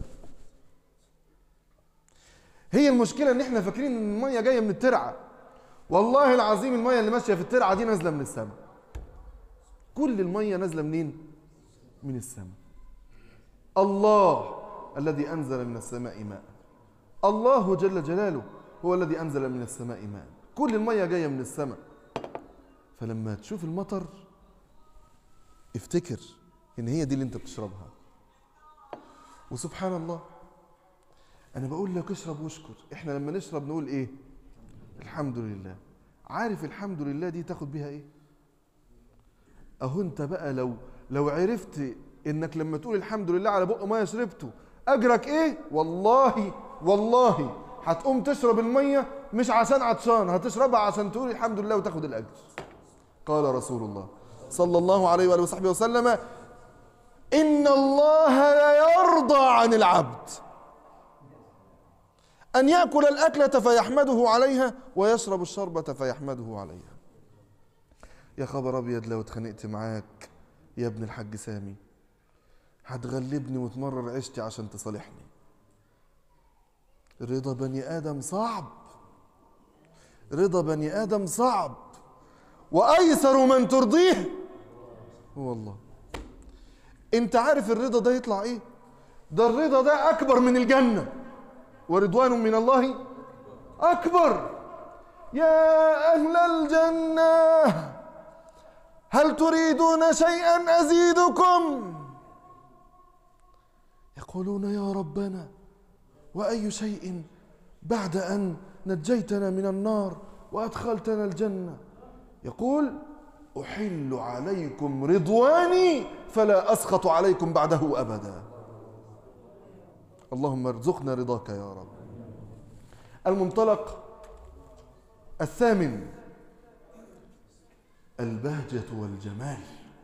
هي المشكله ان احنا فاكرين ان الميه جايه من الترعه والله العظيم الميه اللي ماشيه في الترعه دي نازله من السماء كل الميه نازله منين من السماء الله الذي انزل من السماء ماء الله جل جلاله هو الذي انزل من السماء ماء كل الميه جايه من السماء فلما تشوف المطر افتكر ان هي دي اللي انت بتشربها وسبحان الله انا بقول لك اشرب واشكر احنا لما نشرب نقول ايه الحمد لله عارف الحمد لله دي تاخد بيها ايه اهو انت بقى لو لو عرفت انك لما تقول الحمد لله على بق ميه شربته اجرك ايه والله والله هتقوم تشرب الميه مش عشان عطشان هتشربها عشان تقول الحمد لله وتاخد الاجر قال رسول الله صلى الله عليه واله وصحبه وسلم ان الله لا يرضى عن العبد ان ياكل الاكله فيحمده عليها ويشرب الشربه فيحمده عليها يا خبر ابيض لو اتخانقت معاك يا ابن الحاج سامي هتغلبني وتمرر عيشتي عشان تصالحني رضا بني ادم صعب رضا بني ادم صعب وايسر من ترضيه هو الله انت عارف الرضا ده يطلع ايه ده الرضا ده اكبر من الجنه ورضوان من الله اكبر يا اهل الجنه هل تريدون شيئا ازيدكم يقولون يا ربنا واي شيء بعد ان نجيتنا من النار وادخلتنا الجنه يقول احل عليكم رضواني فلا اسخط عليكم بعده ابدا اللهم ارزقنا رضاك يا رب المنطلق الثامن البهجه والجمال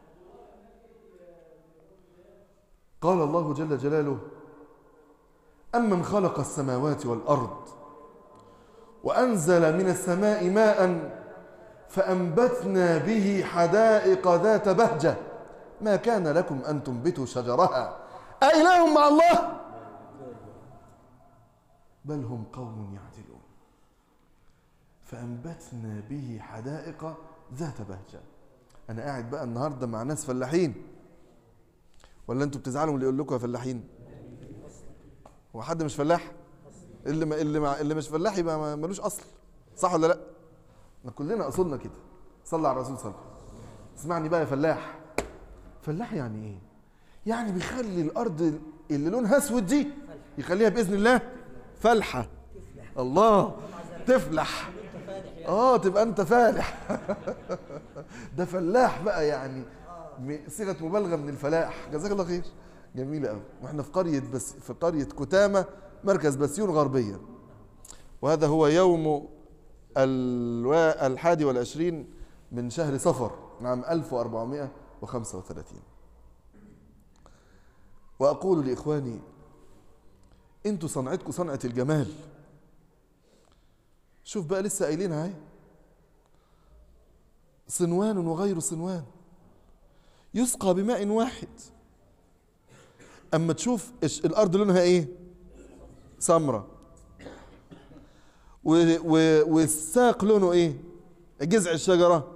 قال الله جل جلاله امن خلق السماوات والارض وانزل من السماء ماء فانبتنا به حدائق ذات بهجه ما كان لكم ان تنبتوا شجرها أإله مع الله بل هم قوم يعدلون فأنبتنا به حدائق ذات بهجة أنا قاعد بقى النهاردة مع ناس فلاحين ولا أنتوا بتزعلوا من اللي يقول لكم يا فلاحين هو حد مش فلاح اللي ما اللي ما اللي مش فلاح يبقى ما- ملوش اصل صح ولا لا احنا كلنا اصولنا كده صلى على الرسول صلى الله عليه وسلم اسمعني بقى يا فلاح فلاح يعني ايه يعني بيخلي الارض اللي لونها اسود دي يخليها باذن الله فلحه الله تفلح اه تبقى انت فالح ده فلاح بقى يعني م- صيغه مبالغه من الفلاح جزاك الله خير جميله قوي واحنا في قريه بس في قريه كتامه مركز بسيون غربيه وهذا هو يوم الوا- الحادي والعشرين من شهر صفر عام 1435 وأقول لإخواني انتوا صنعتكم صنعة الجمال شوف بقى لسه قايلينها اهي صنوان وغير صنوان يسقى بماء واحد اما تشوف الش- الارض لونها ايه سمرة و- و- والساق لونه ايه جذع الشجرة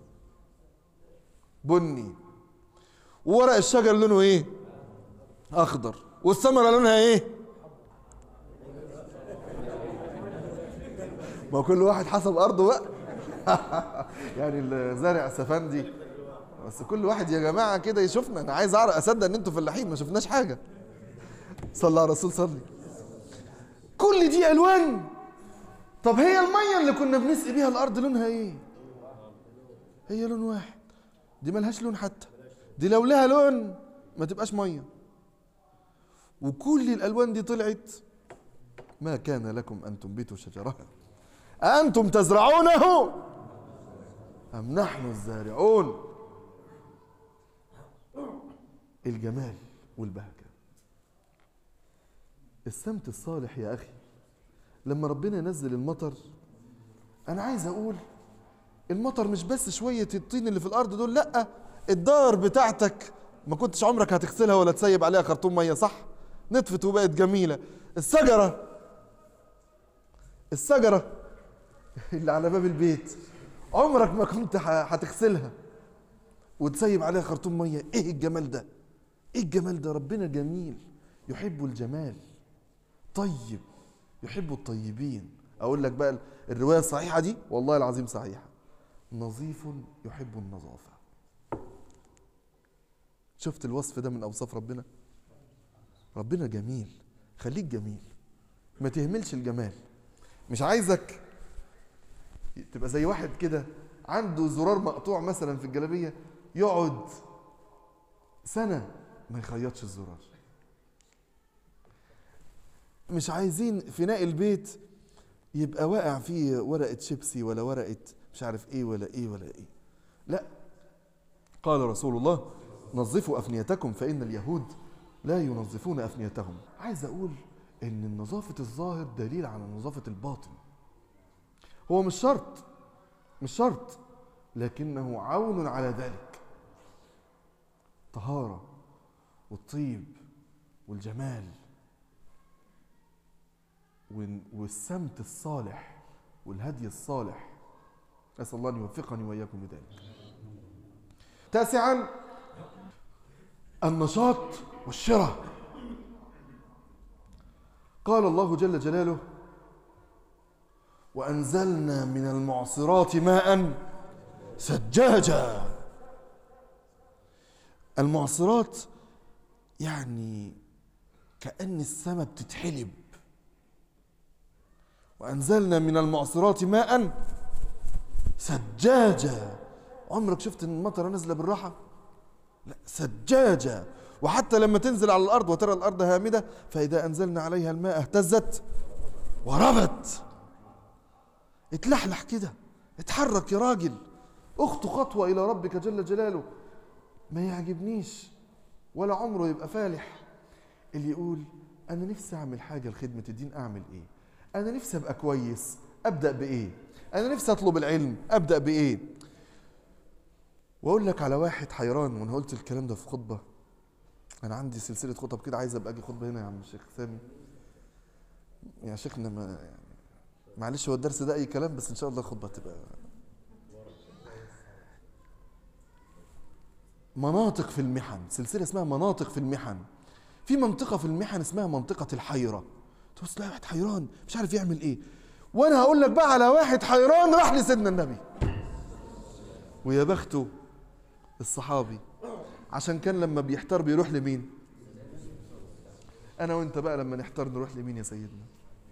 بني وورق الشجر لونه ايه اخضر والثمرة لونها ايه ما كل واحد حسب ارضه بقى يعني الزارع السفندي بس كل واحد يا جماعه كده يشوفنا انا عايز اعرف اصدق ان انتوا فلاحين ما شفناش حاجه صلى على الرسول صلي كل دي الوان طب هي الميه اللي كنا بنسقي بيها الارض لونها ايه هي لون واحد دي ملهاش لون حتى دي لو لها لون ما تبقاش ميه وكل الالوان دي طلعت ما كان لكم ان تنبتوا شجرها أأنتم تزرعونه أم نحن الزارعون الجمال والبهجة السمت الصالح يا أخي لما ربنا ينزل المطر أنا عايز أقول المطر مش بس شوية الطين اللي في الأرض دول لأ الدار بتاعتك ما كنتش عمرك هتغسلها ولا تسيب عليها خرطوم مية صح نطفت وبقت جميلة الشجرة الشجرة اللي على باب البيت عمرك ما كنت ح- هتغسلها وتسيب عليها خرطوم ميه ايه الجمال ده ايه الجمال ده ربنا جميل يحب الجمال طيب يحب الطيبين اقول لك بقى الروايه الصحيحه دي والله العظيم صحيحه نظيف يحب النظافه شفت الوصف ده من اوصاف ربنا ربنا جميل خليك جميل ما تهملش الجمال مش عايزك تبقى زي واحد كده عنده زرار مقطوع مثلا في الجلابيه يقعد سنه ما يخيطش الزرار مش عايزين فناء البيت يبقى واقع فيه ورقه شيبسي ولا ورقه مش عارف ايه ولا ايه ولا ايه لا قال رسول الله نظفوا افنيتكم فان اليهود لا ينظفون افنيتهم عايز اقول ان نظافه الظاهر دليل على نظافه الباطن هو مش شرط مش شرط لكنه عون على ذلك طهارة والطيب والجمال وال- والسمت الصالح والهدي الصالح أسأل الله أن يوفقني وإياكم لذلك تاسعا النشاط والشراء قال الله جل جلاله وأنزلنا من المعصرات ماء سجاجا المعصرات يعني كأن السماء بتتحلب وأنزلنا من المعصرات ماء سجاجا عمرك شفت ان المطره نازله بالراحه لا سجاجه وحتى لما تنزل على الارض وترى الارض هامده فاذا انزلنا عليها الماء اهتزت وربت اتلحلح كده اتحرك يا راجل اخطو خطوة إلى ربك جل جلاله ما يعجبنيش ولا عمره يبقى فالح اللي يقول أنا نفسي أعمل حاجة لخدمة الدين أعمل إيه أنا نفسي أبقى كويس أبدأ بإيه أنا نفسي أطلب العلم أبدأ بإيه وأقول لك على واحد حيران وأنا قلت الكلام ده في خطبة أنا عندي سلسلة خطب كده عايز أبقى أجي خطبة هنا يا عم الشيخ سامي يا شيخنا ما يعني معلش هو الدرس ده اي كلام بس ان شاء الله الخطبه تبقى مناطق في المحن سلسله اسمها مناطق في المحن في منطقة في المحن اسمها منطقة الحيرة تبص تلاقي واحد حيران مش عارف يعمل ايه وانا هقول لك بقى على واحد حيران راح لسيدنا النبي ويا بخته الصحابي عشان كان لما بيحتار بيروح لمين انا وانت بقى لما نحتار نروح لمين يا سيدنا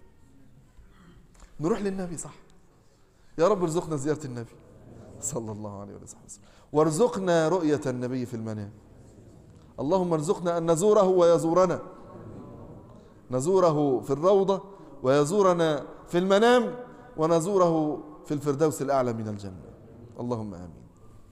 نروح للنبي صح يا رب ارزقنا زيارة النبي صلى الله عليه وسلم وارزقنا رؤية النبي في المنام اللهم ارزقنا أن نزوره ويزورنا نزوره في الروضة ويزورنا في المنام ونزوره في الفردوس الأعلى من الجنة اللهم آمين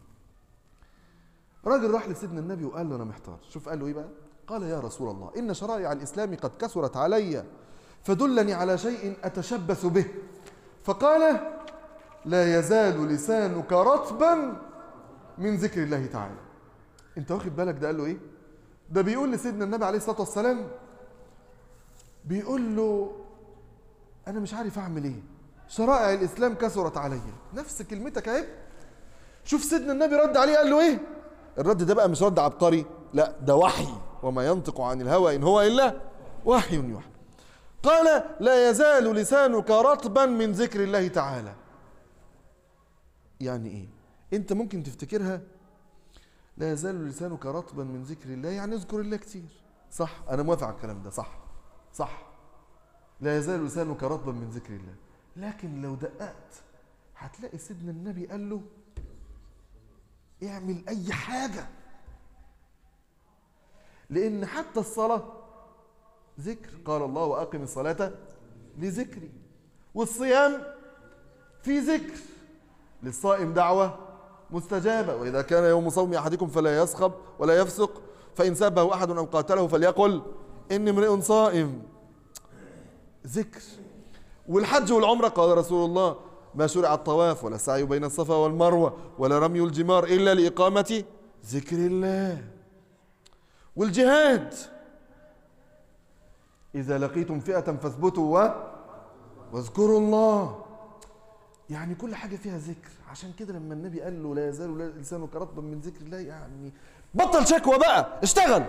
راجل راح لسيدنا النبي وقال له أنا محتار شوف قال له إيه بقى قال يا رسول الله إن شرائع الإسلام قد كثرت علي فدلني على شيء أتشبث به فقال لا يزال لسانك رطبا من ذكر الله تعالى انت واخد بالك ده قال له ايه ده بيقول لسيدنا النبي عليه الصلاه والسلام بيقول له انا مش عارف اعمل ايه شرائع الاسلام كثرت عليا نفس كلمتك اهي شوف سيدنا النبي رد عليه قال له ايه الرد ده بقى مش رد عبقري لا ده وحي وما ينطق عن الهوى ان هو الا وحي يوحى قال لا يزال لسانك رطبا من ذكر الله تعالى يعني ايه انت ممكن تفتكرها لا يزال لسانك رطبا من ذكر الله يعني اذكر الله كتير صح انا موافق على الكلام ده صح صح لا يزال لسانك رطبا من ذكر الله لكن لو دققت هتلاقي سيدنا النبي قال له اعمل اي حاجه لان حتى الصلاه ذكر قال الله واقم الصلاه لذكري والصيام في ذكر للصائم دعوه مستجابه واذا كان يوم صوم احدكم فلا يصخب ولا يفسق فان سبه احد او قاتله فليقل اني امرئ صائم ذكر والحج والعمره قال رسول الله ما شرع الطواف ولا السعي بين الصفا والمروه ولا رمي الجمار الا لاقامه ذكر الله والجهاد إذا لقيتم فئة فاثبتوا و... واذكروا الله يعني كل حاجة فيها ذكر عشان كده لما النبي قال له لا يزال لسانك رطبا من ذكر الله يعني بطل شكوى بقى اشتغل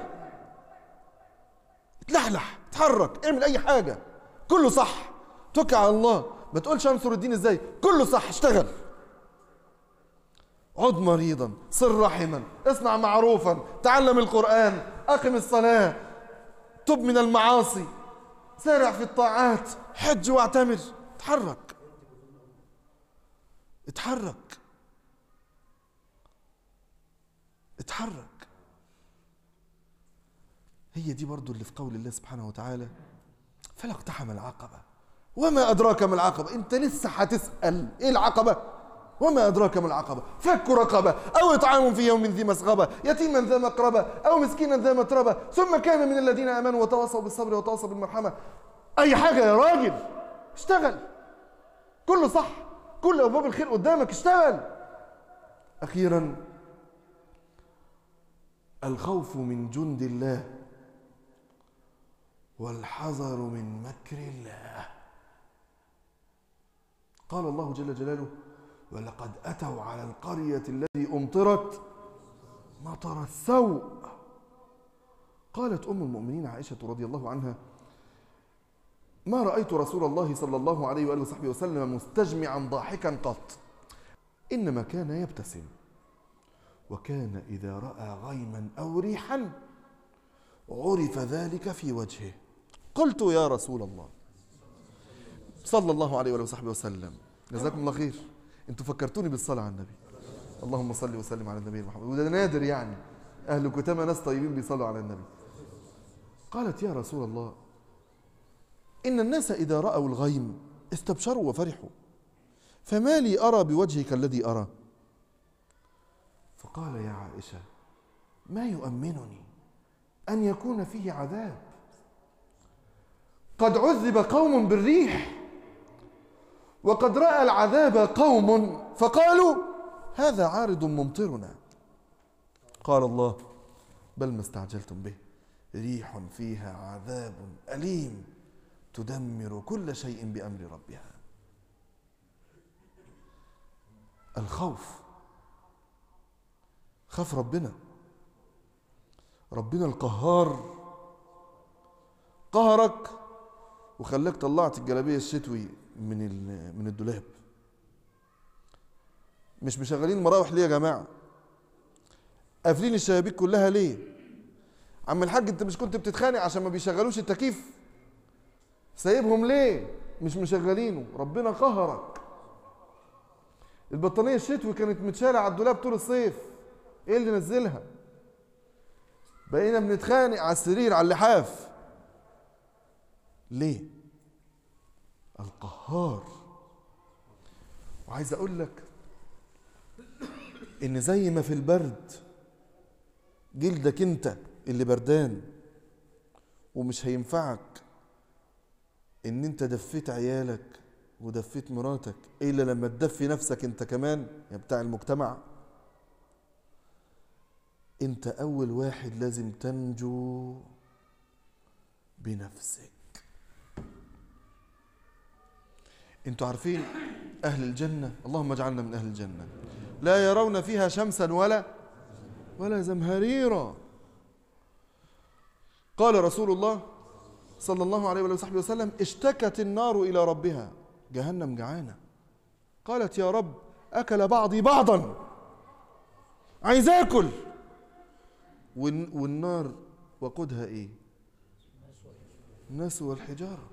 اتلحلح اتحرك اعمل اي حاجة كله صح توكل على الله ما تقولش انصر الدين ازاي كله صح اشتغل عد مريضا صر رحما اصنع معروفا تعلم القرآن أقم الصلاة تب من المعاصي سارع في الطاعات حج واعتمر اتحرك اتحرك اتحرك هي دي برضو اللي في قول الله سبحانه وتعالى فلا اقتحم العقبة وما أدراك ما العقبة أنت لسه هتسأل إيه العقبة وما أدراك ما العقبة فك رقبة أو إطعام في يوم ذي مسغبة يتيما ذا مقربة أو مسكينا ذا متربة ثم كان من الذين آمنوا وتواصوا بالصبر وتواصوا بالمرحمة أي حاجة يا راجل اشتغل كله صح كل أبواب الخير قدامك اشتغل أخيرا الخوف من جند الله والحذر من مكر الله قال الله جل جلاله ولقد أتوا على القرية التي أمطرت مطر السوء قالت أم المؤمنين عائشة رضي الله عنها ما رأيت رسول الله صلى الله عليه وآله وصحبه وسلم مستجمعا ضاحكا قط إنما كان يبتسم وكان إذا رأى غيما أو ريحا عرف ذلك في وجهه قلت يا رسول الله صلى الله عليه وآله وصحبه وسلم جزاكم الله خير انتوا فكرتوني بالصلاة على النبي اللهم صل وسلم على النبي محمد وده نادر يعني أهل كتامة ناس طيبين بيصلوا على النبي قالت يا رسول الله إن الناس إذا رأوا الغيم استبشروا وفرحوا فما لي أرى بوجهك الذي أرى فقال يا عائشة ما يؤمنني أن يكون فيه عذاب قد عذب قوم بالريح وقد راى العذاب قوم فقالوا هذا عارض ممطرنا قال الله بل ما استعجلتم به ريح فيها عذاب اليم تدمر كل شيء بامر ربها الخوف خاف ربنا ربنا القهار قهرك وخلاك طلعت الجلابيه الشتوي من ال- من الدولاب مش مشغلين المراوح ليه يا جماعه قافلين الشبابيك كلها ليه عم الحاج انت مش كنت بتتخانق عشان ما بيشغلوش التكييف سايبهم ليه مش مشغلينه ربنا قهرك البطانيه الشتوي كانت متشاله على الدولاب طول الصيف ايه اللي نزلها بقينا بنتخانق على السرير على اللحاف ليه القهار وعايز اقول لك ان زي ما في البرد جلدك انت اللي بردان ومش هينفعك ان انت دفيت عيالك ودفيت مراتك الا لما تدفي نفسك انت كمان يا بتاع المجتمع انت اول واحد لازم تنجو بنفسك انتوا عارفين اهل الجنه اللهم اجعلنا من اهل الجنه لا يرون فيها شمسا ولا ولا زمهريرا قال رسول الله صلى الله عليه وآله وصحبه وسلم اشتكت النار إلى ربها جهنم جعانة قالت يا رب أكل بعضي بعضا عايز آكل والن- والنار وقودها إيه الناس والحجارة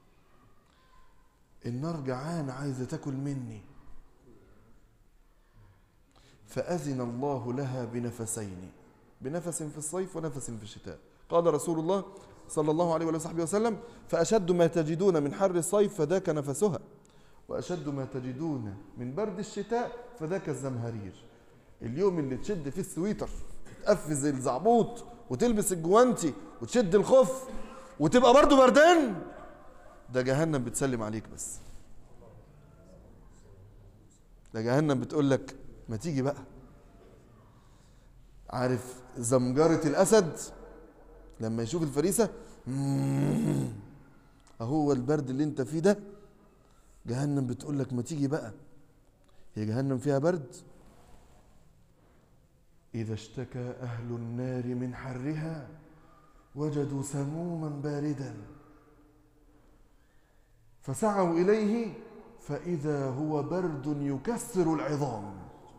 النار جعانة عايزة تاكل مني فأذن الله لها بنفسين بنفس في الصيف ونفس في الشتاء قال رسول الله صلى الله عليه وصحبه وسلم فأشد ما تجدون من حر الصيف فذاك نفسها وأشد ما تجدون من برد الشتاء فذاك الزمهرير اليوم اللي تشد فيه السويتر تقفز الزعبوط وتلبس الجوانتي وتشد الخف وتبقى برضه بردان ده جهنم بتسلم عليك بس ده جهنم بتقول لك ما تيجي بقى عارف زمجرة الأسد لما يشوف الفريسة مم، أهو البرد اللي انت فيه ده جهنم بتقول لك ما تيجي بقى هي جهنم فيها برد إذا اشتكى أهل النار من حرها وجدوا سموما باردا فسعوا إليه فإذا هو برد يكسر العظام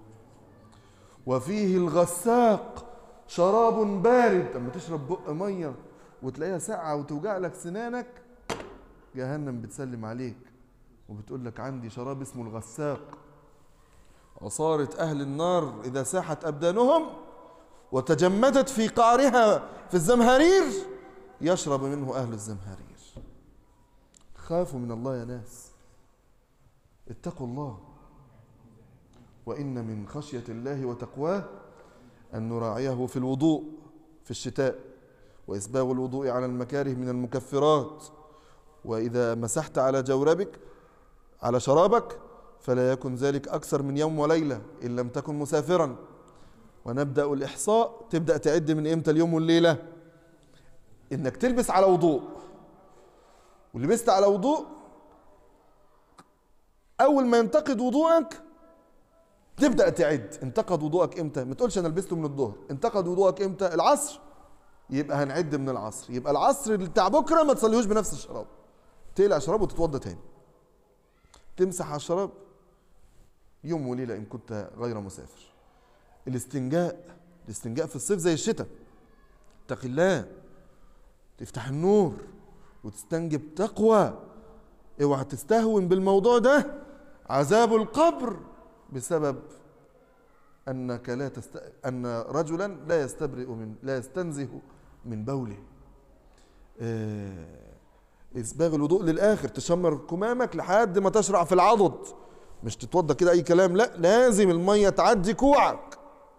وفيه الغساق شراب بارد اما تشرب بق ميه وتلاقيها ساقعه وتوجع لك سنانك جهنم بتسلم عليك وبتقول لك عندي شراب اسمه الغساق عصارة أهل النار إذا ساحت أبدانهم وتجمدت في قعرها في الزمهرير يشرب منه أهل الزمهرير خافوا من الله يا ناس اتقوا الله وإن من خشية الله وتقواه أن نراعيه في الوضوء في الشتاء وإسباغ الوضوء على المكاره من المكفرات وإذا مسحت على جوربك على شرابك فلا يكن ذلك أكثر من يوم وليلة إن لم تكن مسافرا ونبدأ الإحصاء تبدأ تعد من إمتى اليوم والليلة إنك تلبس على وضوء ولبست على وضوء أول ما ينتقد وضوءك تبدا تعد انتقد وضوءك امتى ما تقولش انا لبسته من الظهر انتقد وضوءك امتى العصر يبقى هنعد من العصر يبقى العصر بتاع بكره ما تصليهوش بنفس الشراب تقلع شراب وتتوضى تاني تمسح على الشراب يوم وليله ان كنت غير مسافر الاستنجاء الاستنجاء في الصيف زي الشتاء اتق الله تفتح النور وتستنجي بتقوى اوعى تستهون بالموضوع ده عذاب القبر بسبب انك لا تست... ان رجلا لا يستبرئ من لا يستنزه من بوله آه، اسباغ الوضوء للاخر تشمر كمامك لحد ما تشرع في العضد مش تتوضى كده اي كلام لا لازم الميه تعدي كوعك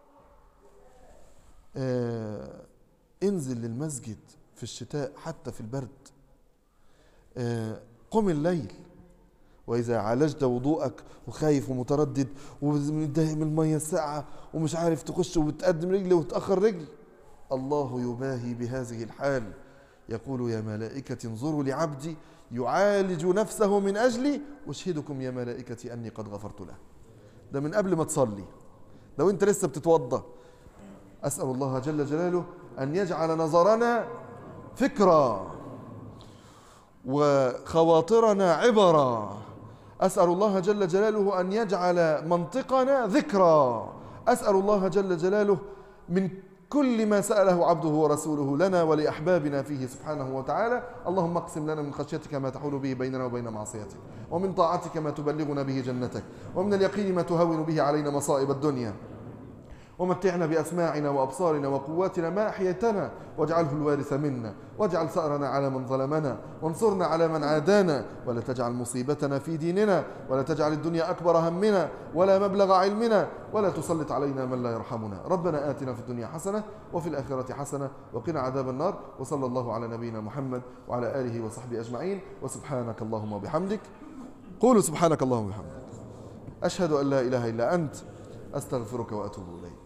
آه، انزل للمسجد في الشتاء حتى في البرد آه، قم الليل وإذا عالجت وضوءك وخايف ومتردد ومتضايق من المية الساقعة ومش عارف تخش وتقدم رجل وتأخر رجل الله يباهي بهذه الحال يقول يا ملائكة انظروا لعبدي يعالج نفسه من أجلي أشهدكم يا ملائكتي أني قد غفرت له ده من قبل ما تصلي لو أنت لسه بتتوضى أسأل الله جل جلاله أن يجعل نظرنا فكرة وخواطرنا عبرا أسأل الله جل جلاله أن يجعل منطقنا ذكرى أسأل الله جل جلاله من كل ما سأله عبده ورسوله لنا ولأحبابنا فيه سبحانه وتعالى اللهم اقسم لنا من خشيتك ما تحول به بيننا وبين معصيتك ومن طاعتك ما تبلغنا به جنتك ومن اليقين ما تهون به علينا مصائب الدنيا ومتعنا بأسماعنا وأبصارنا وقواتنا ما أحييتنا واجعله الوارث منا واجعل ثأرنا على من ظلمنا وانصرنا على من عادانا ولا تجعل مصيبتنا في ديننا ولا تجعل الدنيا أكبر همنا ولا مبلغ علمنا ولا تسلط علينا من لا يرحمنا ربنا آتنا في الدنيا حسنة وفي الآخرة حسنة وقنا عذاب النار وصلى الله على نبينا محمد وعلى آله وصحبه أجمعين وسبحانك اللهم وبحمدك قولوا سبحانك اللهم وبحمدك أشهد أن لا إله إلا أنت أستغفرك وأتوب إليك